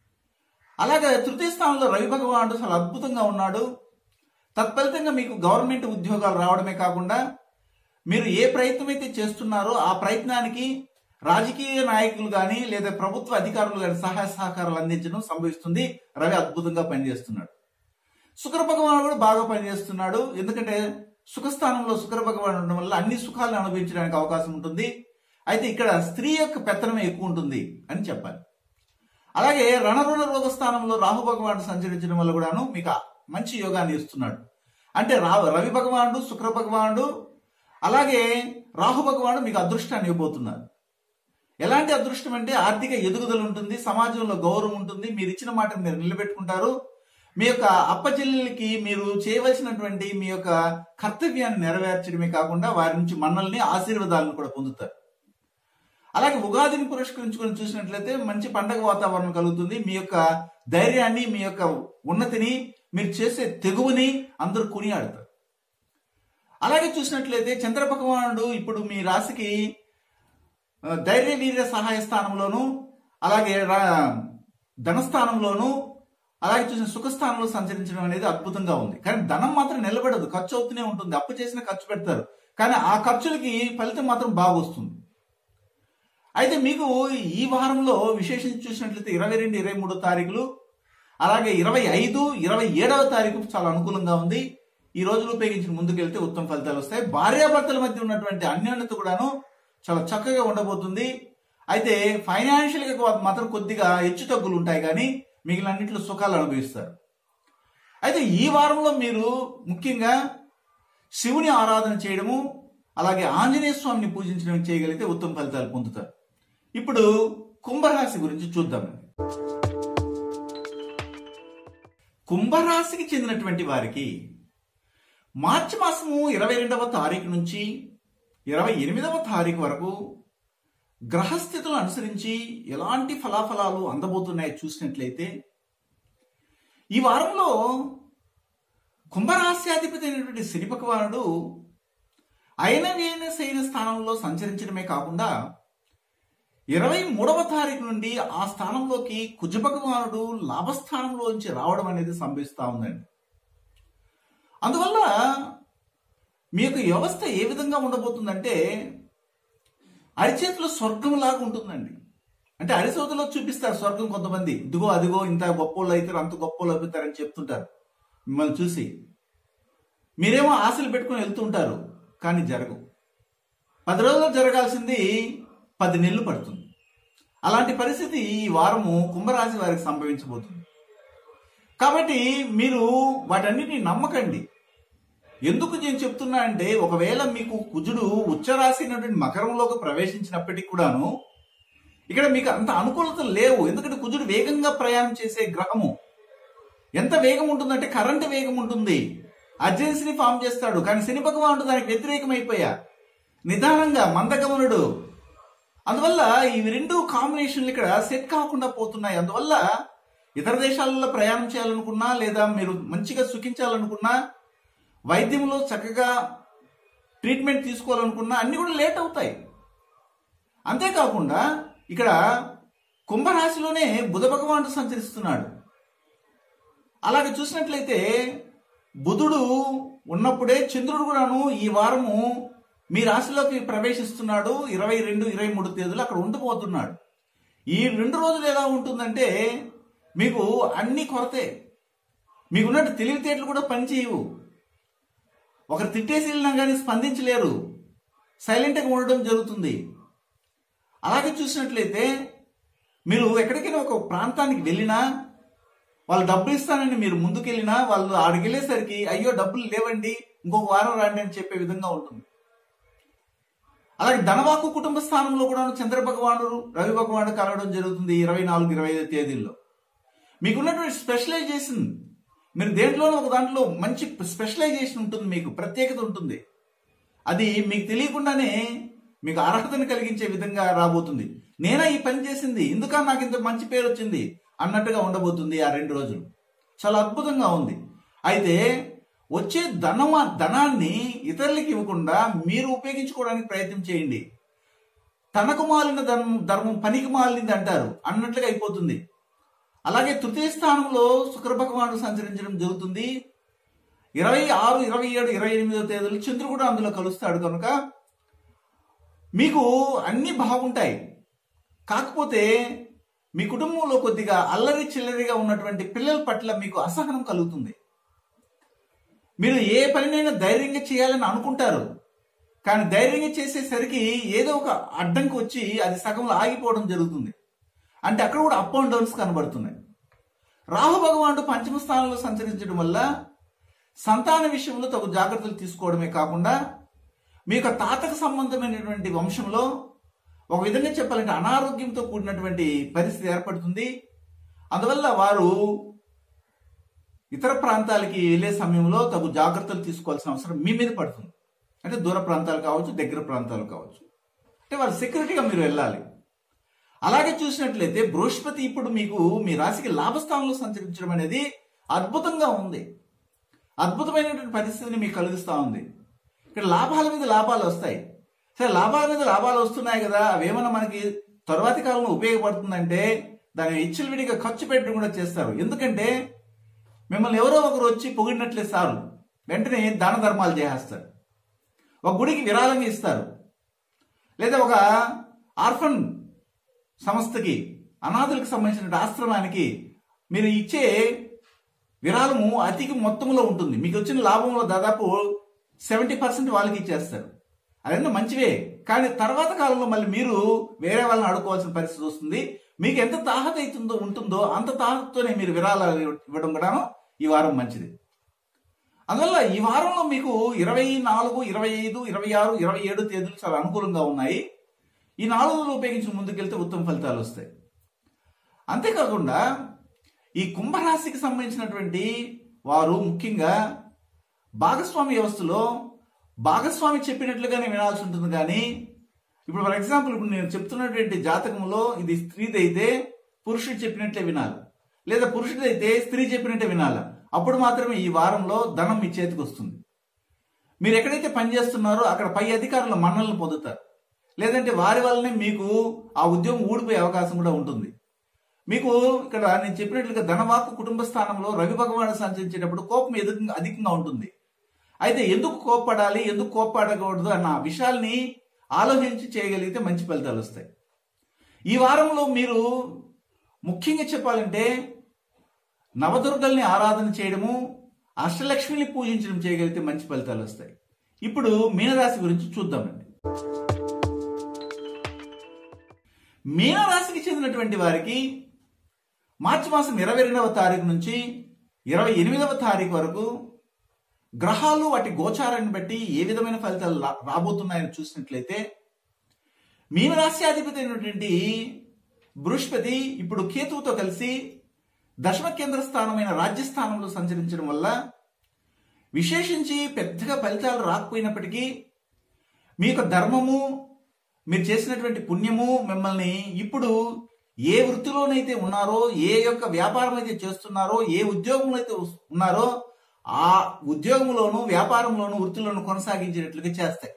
అలాగే తృతీయ స్థానంలో రవి భగవానుడు చాలా అద్భుతంగా ఉన్నాడు తత్ఫలితంగా మీకు గవర్నమెంట్ ఉద్యోగాలు రావడమే కాకుండా మీరు ఏ ప్రయత్నం అయితే చేస్తున్నారో ఆ ప్రయత్నానికి రాజకీయ నాయకులు కానీ లేదా ప్రభుత్వ అధికారులు కానీ సహాయ సహకారాలు అందించడం సంభవిస్తుంది రవి అద్భుతంగా పనిచేస్తున్నాడు శుక్ర భగవానుడు కూడా బాగా పనిచేస్తున్నాడు ఎందుకంటే సుఖస్థానంలో శుక్ర భగవానుడు ఉండడం వల్ల అన్ని సుఖాలను అనుభవించడానికి అవకాశం ఉంటుంది అయితే ఇక్కడ స్త్రీ యొక్క పెత్తనమే ఎక్కువ ఉంటుంది అని చెప్పాలి అలాగే రణరుణ రోగ స్థానంలో రాహు భగవానుడు సంచరించడం వల్ల కూడాను మీకు మంచి యోగాన్ని ఇస్తున్నాడు అంటే రా రవి భగవానుడు శుక్ర భగవానుడు అలాగే రాహు భగవానుడు మీకు అదృష్టాన్ని ఇవ్వబోతున్నారు ఎలాంటి అదృష్టం అంటే ఆర్థిక ఎదుగుదల ఉంటుంది సమాజంలో గౌరవం ఉంటుంది మీరు ఇచ్చిన మాట మీరు నిలబెట్టుకుంటారు మీ యొక్క అప్పచెల్లెలకి మీరు చేయవలసినటువంటి మీ యొక్క కర్తవ్యాన్ని నెరవేర్చడమే కాకుండా వారి నుంచి మన్నల్ని ఆశీర్వాదాలను కూడా పొందుతారు అలాగే ఉగాదిని పురస్కరించుకొని చూసినట్లయితే మంచి పండగ వాతావరణం కలుగుతుంది మీ యొక్క ధైర్యాన్ని మీ యొక్క ఉన్నతిని మీరు చేసే తెగువని అందరూ కొనియాడతారు అలాగే చూసినట్లయితే చంద్ర భగవానుడు ఇప్పుడు మీ రాశికి ఆ, ధైర్య వీర్య సహాయ స్థానంలోను అలాగే రా- ధనస్థానంలోను అలాగే చూసిన సుఖస్థానంలో సంచరించడం అనేది అద్భుతంగా ఉంది కానీ ధనం మాత్రం నిలబడదు ఖర్చు అవుతూనే ఉంటుంది అప్పు చేసిన ఖర్చు పెడతారు కానీ ఆ ఖర్చులకి ఫలితం మాత్రం బాగా వస్తుంది అయితే మీకు ఈ వారంలో విశేషించి చూసినట్లయితే ఇరవై రెండు ఇరవై మూడో తారీఖులు అలాగే ఇరవై ఐదు ఇరవై ఏడవ తారీఖు చాలా అనుకూలంగా ఉంది ఈ రోజులు ఉపయోగించిన ముందుకెళ్తే ఉత్తమ ఫలితాలు వస్తాయి భార్యాభర్తల మధ్య ఉన్నటువంటి అన్యోన్యత కూడాను చాలా చక్కగా ఉండబోతుంది అయితే ఫైనాన్షియల్ గా మాత్రం కొద్దిగా హెచ్చు తగ్గులు ఉంటాయి కానీ మిగిలిన అన్నింటిలో సుఖాలు అనుభవిస్తారు అయితే ఈ వారంలో మీరు ముఖ్యంగా శివుని ఆరాధన చేయడము అలాగే ఆంజనేయ స్వామిని పూజించడం చేయగలిగితే ఉత్తమ ఫలితాలు పొందుతారు ఇప్పుడు కుంభరాశి గురించి చూద్దామండి కుంభరాశికి చెందినటువంటి వారికి మార్చి మాసము ఇరవై రెండవ తారీఖు నుంచి ఇరవై ఎనిమిదవ తారీఖు వరకు గ్రహస్థితులను అనుసరించి ఎలాంటి ఫలాఫలాలు అందబోతున్నాయో చూసినట్లయితే ఈ వారంలో కుంభరాశ్యాధిపతి అయినటువంటి శని భగవానుడు అయిన శైన స్థానంలో సంచరించడమే కాకుండా ఇరవై మూడవ తారీఖు నుండి ఆ స్థానంలోకి కుజ భగవానుడు లాభస్థానంలోంచి రావడం అనేది సంభవిస్తూ ఉందండి అందువల్ల మీ యొక్క వ్యవస్థ ఏ విధంగా ఉండబోతుందంటే అరిచేతిలో స్వర్గంలాగా ఉంటుందండి అంటే అరిసోదలో చూపిస్తారు స్వర్గం కొంతమంది ఇదిగో అదిగో ఇంత గొప్పోళ్ళు అవుతారు అంత గొప్పోళ్ళు అవుతారని చెప్తుంటారు మిమ్మల్ని చూసి మీరేమో ఆశలు పెట్టుకుని వెళ్తుంటారు కానీ జరగవు పది రోజుల్లో జరగాల్సింది పది నెలలు పడుతుంది అలాంటి పరిస్థితి ఈ వారము కుంభరాశి వారికి సంభవించబోతుంది కాబట్టి మీరు వాటన్నిటిని నమ్మకండి ఎందుకు నేను చెప్తున్నా అంటే ఒకవేళ మీకు కుజుడు ఉచ్చరాశి అయినటువంటి మకరంలోకి ప్రవేశించినప్పటికీ కూడాను ఇక్కడ మీకు అంత అనుకూలత లేవు ఎందుకంటే కుజుడు వేగంగా ప్రయాణం చేసే గ్రహము ఎంత వేగం ఉంటుందంటే కరెంట్ వేగం ఉంటుంది అర్జెన్సీని ఫామ్ చేస్తాడు కానీ శని భగవానుడు దానికి వ్యతిరేకమైపోయా నిదానంగా మందగమనుడు అందువల్ల ఈ రెండు కాంబినేషన్లు ఇక్కడ సెట్ కాకుండా పోతున్నాయి అందువల్ల ఇతర దేశాలలో ప్రయాణం చేయాలనుకున్నా లేదా మీరు మంచిగా సుఖించాలనుకున్నా వైద్యంలో చక్కగా ట్రీట్మెంట్ తీసుకోవాలనుకున్నా అన్ని కూడా లేట్ అవుతాయి అంతేకాకుండా ఇక్కడ కుంభరాశిలోనే బుధ భగవానుడు సంచరిస్తున్నాడు అలాగే చూసినట్లయితే బుధుడు ఉన్నప్పుడే చంద్రుడు కూడాను ఈ వారము మీ రాశిలోకి ప్రవేశిస్తున్నాడు ఇరవై రెండు ఇరవై మూడు తేదీలు అక్కడ ఉండిపోతున్నాడు ఈ రెండు రోజులు ఎలా ఉంటుందంటే మీకు అన్ని కొరతే మీకున్నట్టు తెలివితేటలు కూడా పనిచేయవు ఒకరు తిట్టేసి వెళ్ళినా కానీ స్పందించలేరు సైలెంట్గా ఉండడం జరుగుతుంది అలాగే చూసినట్లయితే మీరు ఎక్కడికైనా ఒక ప్రాంతానికి వెళ్ళినా వాళ్ళు డబ్బులు ఇస్తానని మీరు ముందుకెళ్ళినా వాళ్ళు ఆడికి వెళ్ళేసరికి అయ్యో డబ్బులు లేవండి ఇంకొక వారం రండి అని చెప్పే విధంగా ఉంటుంది అలాగే ధనవాకు కుటుంబ స్థానంలో కూడా చంద్ర భగవానుడు రవి భగవానుడు కలవడం జరుగుతుంది ఇరవై నాలుగు ఇరవై ఐదు తేదీల్లో మీకున్నటువంటి స్పెషలైజేషన్ మీరు దేంట్లోనూ ఒక దాంట్లో మంచి స్పెషలైజేషన్ ఉంటుంది మీకు ప్రత్యేకత ఉంటుంది అది మీకు తెలియకుండానే మీకు అర్హతను కలిగించే విధంగా రాబోతుంది నేనా ఈ పని చేసింది ఎందుక నాకు ఇంత మంచి పేరు వచ్చింది అన్నట్టుగా ఉండబోతుంది ఆ రెండు రోజులు చాలా అద్భుతంగా ఉంది అయితే వచ్చే ధనమా ధనాన్ని ఇతరులకి ఇవ్వకుండా మీరు ఉపయోగించుకోవడానికి ప్రయత్నం చేయండి తనకు మాలిన ధర్మం ధర్మం పనికి మాలినది అంటారు అన్నట్లుగా అయిపోతుంది అలాగే తృతీయ స్థానంలో శుక్ర భగవానుడు సంచరించడం జరుగుతుంది ఇరవై ఆరు ఇరవై ఏడు ఇరవై ఎనిమిదో తేదీలు చంద్రుడు కూడా అందులో కలుస్తాడు కనుక మీకు అన్ని బాగుంటాయి కాకపోతే మీ కుటుంబంలో కొద్దిగా అల్లరి చిల్లరిగా ఉన్నటువంటి పిల్లల పట్ల మీకు అసహనం కలుగుతుంది మీరు ఏ పనినైనా ధైర్యంగా చేయాలని అనుకుంటారు కానీ ధైర్యంగా చేసేసరికి ఏదో ఒక అడ్డంకి వచ్చి అది సగంలో ఆగిపోవడం జరుగుతుంది అంటే అక్కడ కూడా అప్ అండ్ డౌన్స్ కనబడుతున్నాయి రాహు భగవానుడు పంచమ స్థానంలో సంచరించడం వల్ల సంతాన విషయంలో తగు జాగ్రత్తలు తీసుకోవడమే కాకుండా మీ యొక్క తాతకు సంబంధమైనటువంటి వంశంలో ఒక విధంగా చెప్పాలంటే అనారోగ్యంతో కూడినటువంటి పరిస్థితి ఏర్పడుతుంది అందువల్ల వారు ఇతర ప్రాంతాలకి వెళ్ళే సమయంలో తగు జాగ్రత్తలు తీసుకోవాల్సిన అవసరం మీ మీద పడుతుంది అంటే దూర ప్రాంతాలు కావచ్చు దగ్గర ప్రాంతాలు కావచ్చు అంటే వారు సెక్యూరిటీగా మీరు వెళ్ళాలి అలాగే చూసినట్లయితే బృహస్పతి ఇప్పుడు మీకు మీ రాశికి లాభస్థానంలో సంచరించడం అనేది అద్భుతంగా ఉంది అద్భుతమైనటువంటి పరిస్థితిని మీకు కలిగిస్తూ ఉంది ఇక్కడ లాభాల మీద లాభాలు వస్తాయి సరే లాభాల మీద లాభాలు వస్తున్నాయి కదా అవేమన్నా మనకి తరువాతి కాలంలో ఉపయోగపడుతుందంటే దాన్ని విడిగా ఖర్చు పెట్టడం కూడా చేస్తారు ఎందుకంటే మిమ్మల్ని ఎవరో ఒకరు వచ్చి పొగిడినట్లే సారు వెంటనే దాన ధర్మాలు చేసేస్తారు ఒక గుడికి విరాళంగా ఇస్తారు లేదా ఒక ఆర్ఫన్ సంస్థకి అనాథులకు సంబంధించిన ఆశ్రమానికి మీరు ఇచ్చే విరాళము అతికి మొత్తంలో ఉంటుంది మీకు వచ్చిన లాభంలో దాదాపు సెవెంటీ పర్సెంట్ వాళ్ళకి ఇచ్చేస్తారు అదన్నీ మంచివే కానీ తర్వాత కాలంలో మళ్ళీ మీరు వేరే వాళ్ళని అడుకోవాల్సిన పరిస్థితి వస్తుంది మీకు ఎంత తాహత అవుతుందో ఉంటుందో అంత తాహతతోనే మీరు విరాళాలు ఇవ్వడం కూడా ఈ వారం మంచిది అందువల్ల ఈ వారంలో మీకు ఇరవై నాలుగు ఇరవై ఐదు ఇరవై ఆరు ఇరవై ఏడు తేదీలు చాలా అనుకూలంగా ఉన్నాయి ఈ నాలుగు రోజులు ఉపయోగించి ముందుకెళ్తే ఉత్తమ ఫలితాలు వస్తాయి అంతేకాకుండా ఈ కుంభరాశికి సంబంధించినటువంటి వారు ముఖ్యంగా భాగస్వామి వ్యవస్థలో భాగస్వామి చెప్పినట్లుగానే వినాల్సి ఉంటుంది కానీ ఇప్పుడు ఫర్ ఎగ్జాంపుల్ ఇప్పుడు నేను చెప్తున్నటువంటి జాతకంలో ఇది స్త్రీది అయితే పురుషుడు చెప్పినట్లే వినాలి లేదా పురుషుడైతే స్త్రీ చెప్పినట్టే వినాలి అప్పుడు మాత్రమే ఈ వారంలో ధనం మీ చేతికి వస్తుంది మీరు ఎక్కడైతే పనిచేస్తున్నారో అక్కడ పై అధికారుల మన్నలను పొందుతారు లేదంటే వారి వల్లనే మీకు ఆ ఉద్యోగం ఊడిపోయే అవకాశం కూడా ఉంటుంది మీకు ఇక్కడ నేను చెప్పినట్లుగా ధనవాకు కుటుంబ స్థానంలో రవి భగవాను సంచరించేటప్పుడు కోపం ఎదుగు అధికంగా ఉంటుంది అయితే ఎందుకు కోప్పడాలి ఎందుకు కోప్పడకూడదు అన్న విషయాల్ని ఆలోచించి చేయగలిగితే మంచి ఫలితాలు వస్తాయి ఈ వారంలో మీరు ముఖ్యంగా చెప్పాలంటే నవదుర్గల్ని ఆరాధన చేయడము అష్టలక్ష్మిని పూజించడం చేయగలిగితే మంచి ఫలితాలు వస్తాయి ఇప్పుడు మీనరాశి గురించి చూద్దామండి మీనరాశికి చెందినటువంటి వారికి మార్చి మాసం ఇరవై రెండవ తారీఖు నుంచి ఇరవై ఎనిమిదవ తారీఖు వరకు గ్రహాలు వాటి గోచారాన్ని బట్టి ఏ విధమైన ఫలితాలు రా- రాబోతున్నాయని చూసినట్లయితే మీనరాశ్యాధిపతి అయినటువంటి బృహస్పతి ఇప్పుడు కేతువుతో కలిసి దశమ కేంద్ర స్థానమైన రాజ్యస్థానంలో సంచరించడం వల్ల విశేషించి పెద్దగా ఫలితాలు రాకపోయినప్పటికీ మీ యొక్క ధర్మము మీరు చేసినటువంటి పుణ్యము మిమ్మల్ని ఇప్పుడు ఏ వృత్తిలోనైతే ఉన్నారో ఏ యొక్క వ్యాపారం అయితే చేస్తున్నారో ఏ ఉద్యోగంలో అయితే ఉన్నారో ఆ ఉద్యోగంలోను వ్యాపారంలోను వృత్తిలోను కొనసాగించేటట్లుగా చేస్తాయి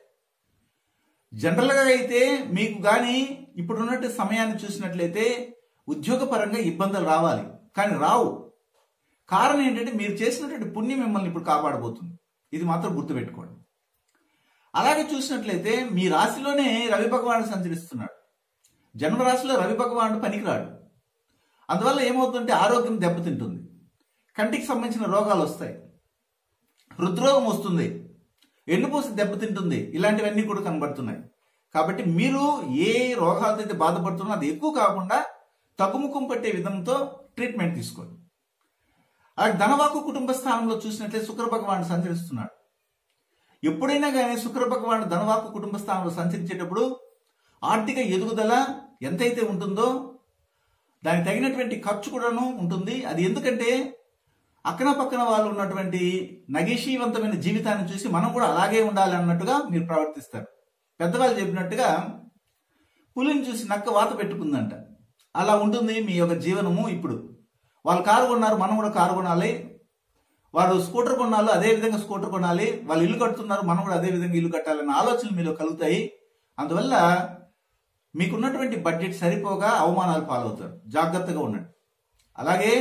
జనరల్గా అయితే మీకు కానీ ఇప్పుడున్నట్టు సమయాన్ని చూసినట్లయితే ఉద్యోగపరంగా ఇబ్బందులు రావాలి కానీ రావు కారణం ఏంటంటే మీరు చేసినటువంటి పుణ్యం మిమ్మల్ని ఇప్పుడు కాపాడబోతుంది ఇది మాత్రం గుర్తుపెట్టుకోండి అలాగే చూసినట్లయితే మీ రాశిలోనే రవి భగవానుడు సంచరిస్తున్నాడు జన్మరాశిలో రవి భగవానుడు పనికిరాడు అందువల్ల ఏమవుతుందంటే ఆరోగ్యం దెబ్బతింటుంది కంటికి సంబంధించిన రోగాలు వస్తాయి హృద్రోగం వస్తుంది ఎన్నుపూసి దెబ్బతింటుంది ఇలాంటివన్నీ కూడా కనబడుతున్నాయి కాబట్టి మీరు ఏ రోగాలతో అయితే బాధపడుతున్నా అది ఎక్కువ కాకుండా తగ్గుముఖం పట్టే విధంతో ట్రీట్మెంట్ తీసుకోండి అలాగే ధనవాకు కుటుంబ స్థానంలో చూసినట్లయితే శుక్ర భగవానుడు సంచరిస్తున్నాడు ఎప్పుడైనా కానీ శుక్ర భగవానుడు ధనవాకు కుటుంబ స్థానంలో సంచరించేటప్పుడు ఆర్థిక ఎదుగుదల ఎంతైతే ఉంటుందో దానికి తగినటువంటి ఖర్చు కూడాను ఉంటుంది అది ఎందుకంటే అక్కన పక్కన వాళ్ళు ఉన్నటువంటి నగేషీవంతమైన జీవితాన్ని చూసి మనం కూడా అలాగే ఉండాలి అన్నట్టుగా మీరు ప్రవర్తిస్తారు పెద్దవాళ్ళు చెప్పినట్టుగా పులిని చూసి నక్క వాత పెట్టుకుందంట అలా ఉంటుంది మీ యొక్క జీవనము ఇప్పుడు వాళ్ళు కారు కొన్నారు మనం కూడా కారు కొనాలి వారు స్కూటర్ కొనాలి అదే విధంగా స్కూటర్ కొనాలి వాళ్ళు ఇల్లు కడుతున్నారు మనం కూడా అదే విధంగా ఇల్లు కట్టాలన్న ఆలోచనలు మీలో కలుగుతాయి అందువల్ల మీకున్నటువంటి బడ్జెట్ సరిపోగా అవమానాలు పాలవుతారు జాగ్రత్తగా ఉండండి అలాగే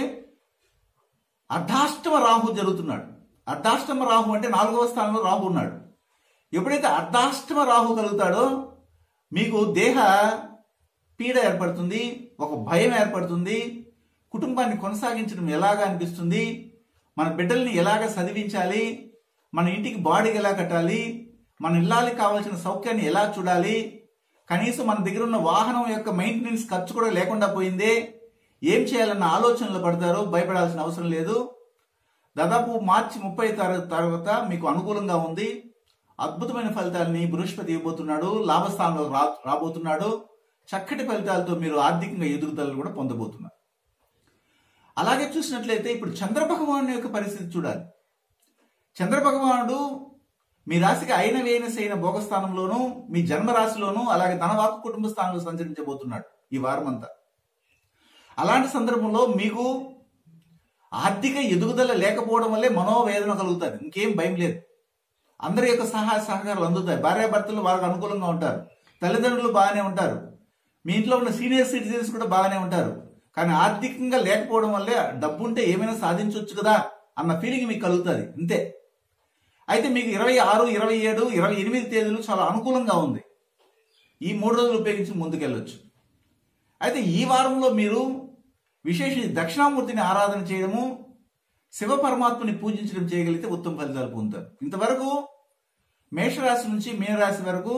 అర్ధాష్టమ రాహు జరుగుతున్నాడు అర్ధాష్టమ రాహు అంటే నాలుగవ స్థానంలో రాహు ఉన్నాడు ఎప్పుడైతే అర్ధాష్టమ రాహు కలుగుతాడో మీకు దేహ పీడ ఏర్పడుతుంది ఒక భయం ఏర్పడుతుంది కుటుంబాన్ని కొనసాగించడం ఎలాగా అనిపిస్తుంది మన బిడ్డల్ని ఎలాగ చదివించాలి మన ఇంటికి బాడీకి ఎలా కట్టాలి మన ఇల్లాలకి కావాల్సిన సౌఖ్యాన్ని ఎలా చూడాలి కనీసం మన దగ్గర ఉన్న వాహనం యొక్క మెయింటెనెన్స్ ఖర్చు కూడా లేకుండా పోయిందే ఏం చేయాలన్న ఆలోచనలు పడతారు భయపడాల్సిన అవసరం లేదు దాదాపు మార్చి ముప్పై తారీఖు తర్వాత మీకు అనుకూలంగా ఉంది అద్భుతమైన ఫలితాలని బృహస్పతి ఇవ్వబోతున్నాడు లాభస్థానంలో రా రాబోతున్నాడు చక్కటి ఫలితాలతో మీరు ఆర్థికంగా ఎదుగుదలను కూడా పొందబోతున్నారు అలాగే చూసినట్లయితే ఇప్పుడు చంద్ర భగవాను యొక్క పరిస్థితి చూడాలి చంద్ర భగవానుడు మీ రాశికి అయిన వేనసైన భోగస్థానంలోను మీ జన్మ రాశిలోను అలాగే ధనవాకు కుటుంబ స్థానంలో సంచరించబోతున్నాడు ఈ వారం అంతా అలాంటి సందర్భంలో మీకు ఆర్థిక ఎదుగుదల లేకపోవడం వల్లే మనోవేదన కలుగుతుంది ఇంకేం భయం లేదు అందరి యొక్క సహాయ సహకారాలు అందుతాయి భార్యాభర్తలు వాళ్ళకి అనుకూలంగా ఉంటారు తల్లిదండ్రులు బాగానే ఉంటారు మీ ఇంట్లో ఉన్న సీనియర్ సిటిజన్స్ కూడా బాగానే ఉంటారు కానీ ఆర్థికంగా లేకపోవడం వల్లే డబ్బు ఉంటే ఏమైనా సాధించవచ్చు కదా అన్న ఫీలింగ్ మీకు కలుగుతుంది అంతే అయితే మీకు ఇరవై ఆరు ఇరవై ఏడు ఇరవై ఎనిమిది తేదీలు చాలా అనుకూలంగా ఉంది ఈ మూడు రోజులు ఉపయోగించి ముందుకెళ్ళొచ్చు అయితే ఈ వారంలో మీరు విశేష దక్షిణామూర్తిని ఆరాధన చేయడము శివ పరమాత్మని పూజించడం చేయగలిగితే ఉత్తమ ఫలితాలు పొందుతారు ఇంతవరకు మేషరాశి నుంచి మీనరాశి వరకు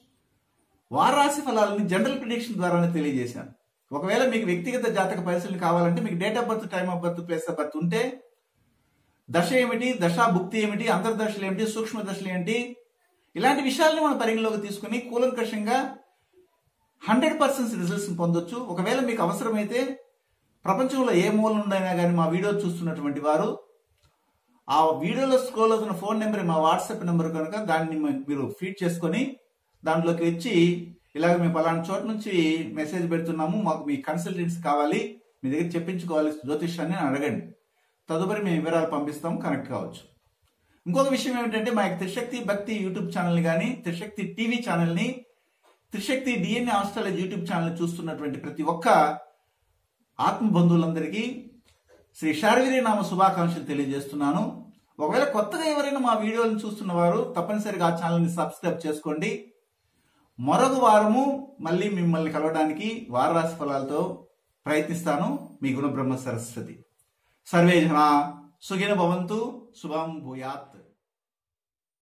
వారాశి ఫలాలని జనరల్ ప్రిడిక్షన్ ద్వారానే తెలియజేశాను ఒకవేళ మీకు వ్యక్తిగత జాతక పరిశీలన కావాలంటే మీకు date of birth time of birth place of birth ఉంటే దశ ఏమిటి దశా భుక్తి ఏమిటి అంతర్దశలు ఏమిటి సూక్ష్మ దశలు ఏంటి ఇలాంటి విషయాల్ని మనం పరిగణలోకి తీసుకుని కూలంకషంగా హండ్రెడ్ పర్సెంట్ రిజల్ట్స్ పొందొచ్చు ఒకవేళ మీకు అవసరమైతే ప్రపంచంలో ఏ మూల నుండైనా కానీ మా వీడియో చూస్తున్నటువంటి వారు ఆ వీడియోలో స్క్రోల్ అవుతున్న ఫోన్ నెంబర్ మా వాట్సాప్ నెంబర్ కనుక దాన్ని మీ- మీరు ఫీడ్ చేసుకొని దాంట్లోకి వచ్చి ఇలాగ మేము పలానా చోట నుంచి మెసేజ్ పెడుతున్నాము మాకు మీ కన్సల్టెన్సీ కావాలి మీ దగ్గర చెప్పించుకోవాలి జ్యోతిష్యాన్ని అని అడగండి తదుపరి మేము వివరాలు పంపిస్తాం కనెక్ట్ కావచ్చు ఇంకొక విషయం ఏమిటంటే మా యొక్క త్రిశక్తి భక్తి యూట్యూబ్ ఛానల్ కానీ త్రిశక్తి టీవీ ఛానల్ని Trishakti DNA astrology YouTube channel చూస్తున్నటువంటి ప్రతి ఒక్క ఆత్మ బంధువులందరికీ శ్రీ శారీరి నామ శుభాకాంక్షలు తెలియజేస్తున్నాను ఒకవేళ కొత్తగా ఎవరైనా మా వీడియోలను చూస్తున్న వారు తప్పనిసరిగా ఆ ఛానల్ని సబ్స్క్రైబ్ చేసుకోండి మరొక వారము మళ్ళీ మిమ్మల్ని కలవడానికి వారరాశి ఫలాలతో ప్రయత్నిస్తాను మీ గుణ బ్రహ్మ సరస్వతి సర్వే జన సుఖిన భవంతు శుభం భూయాత్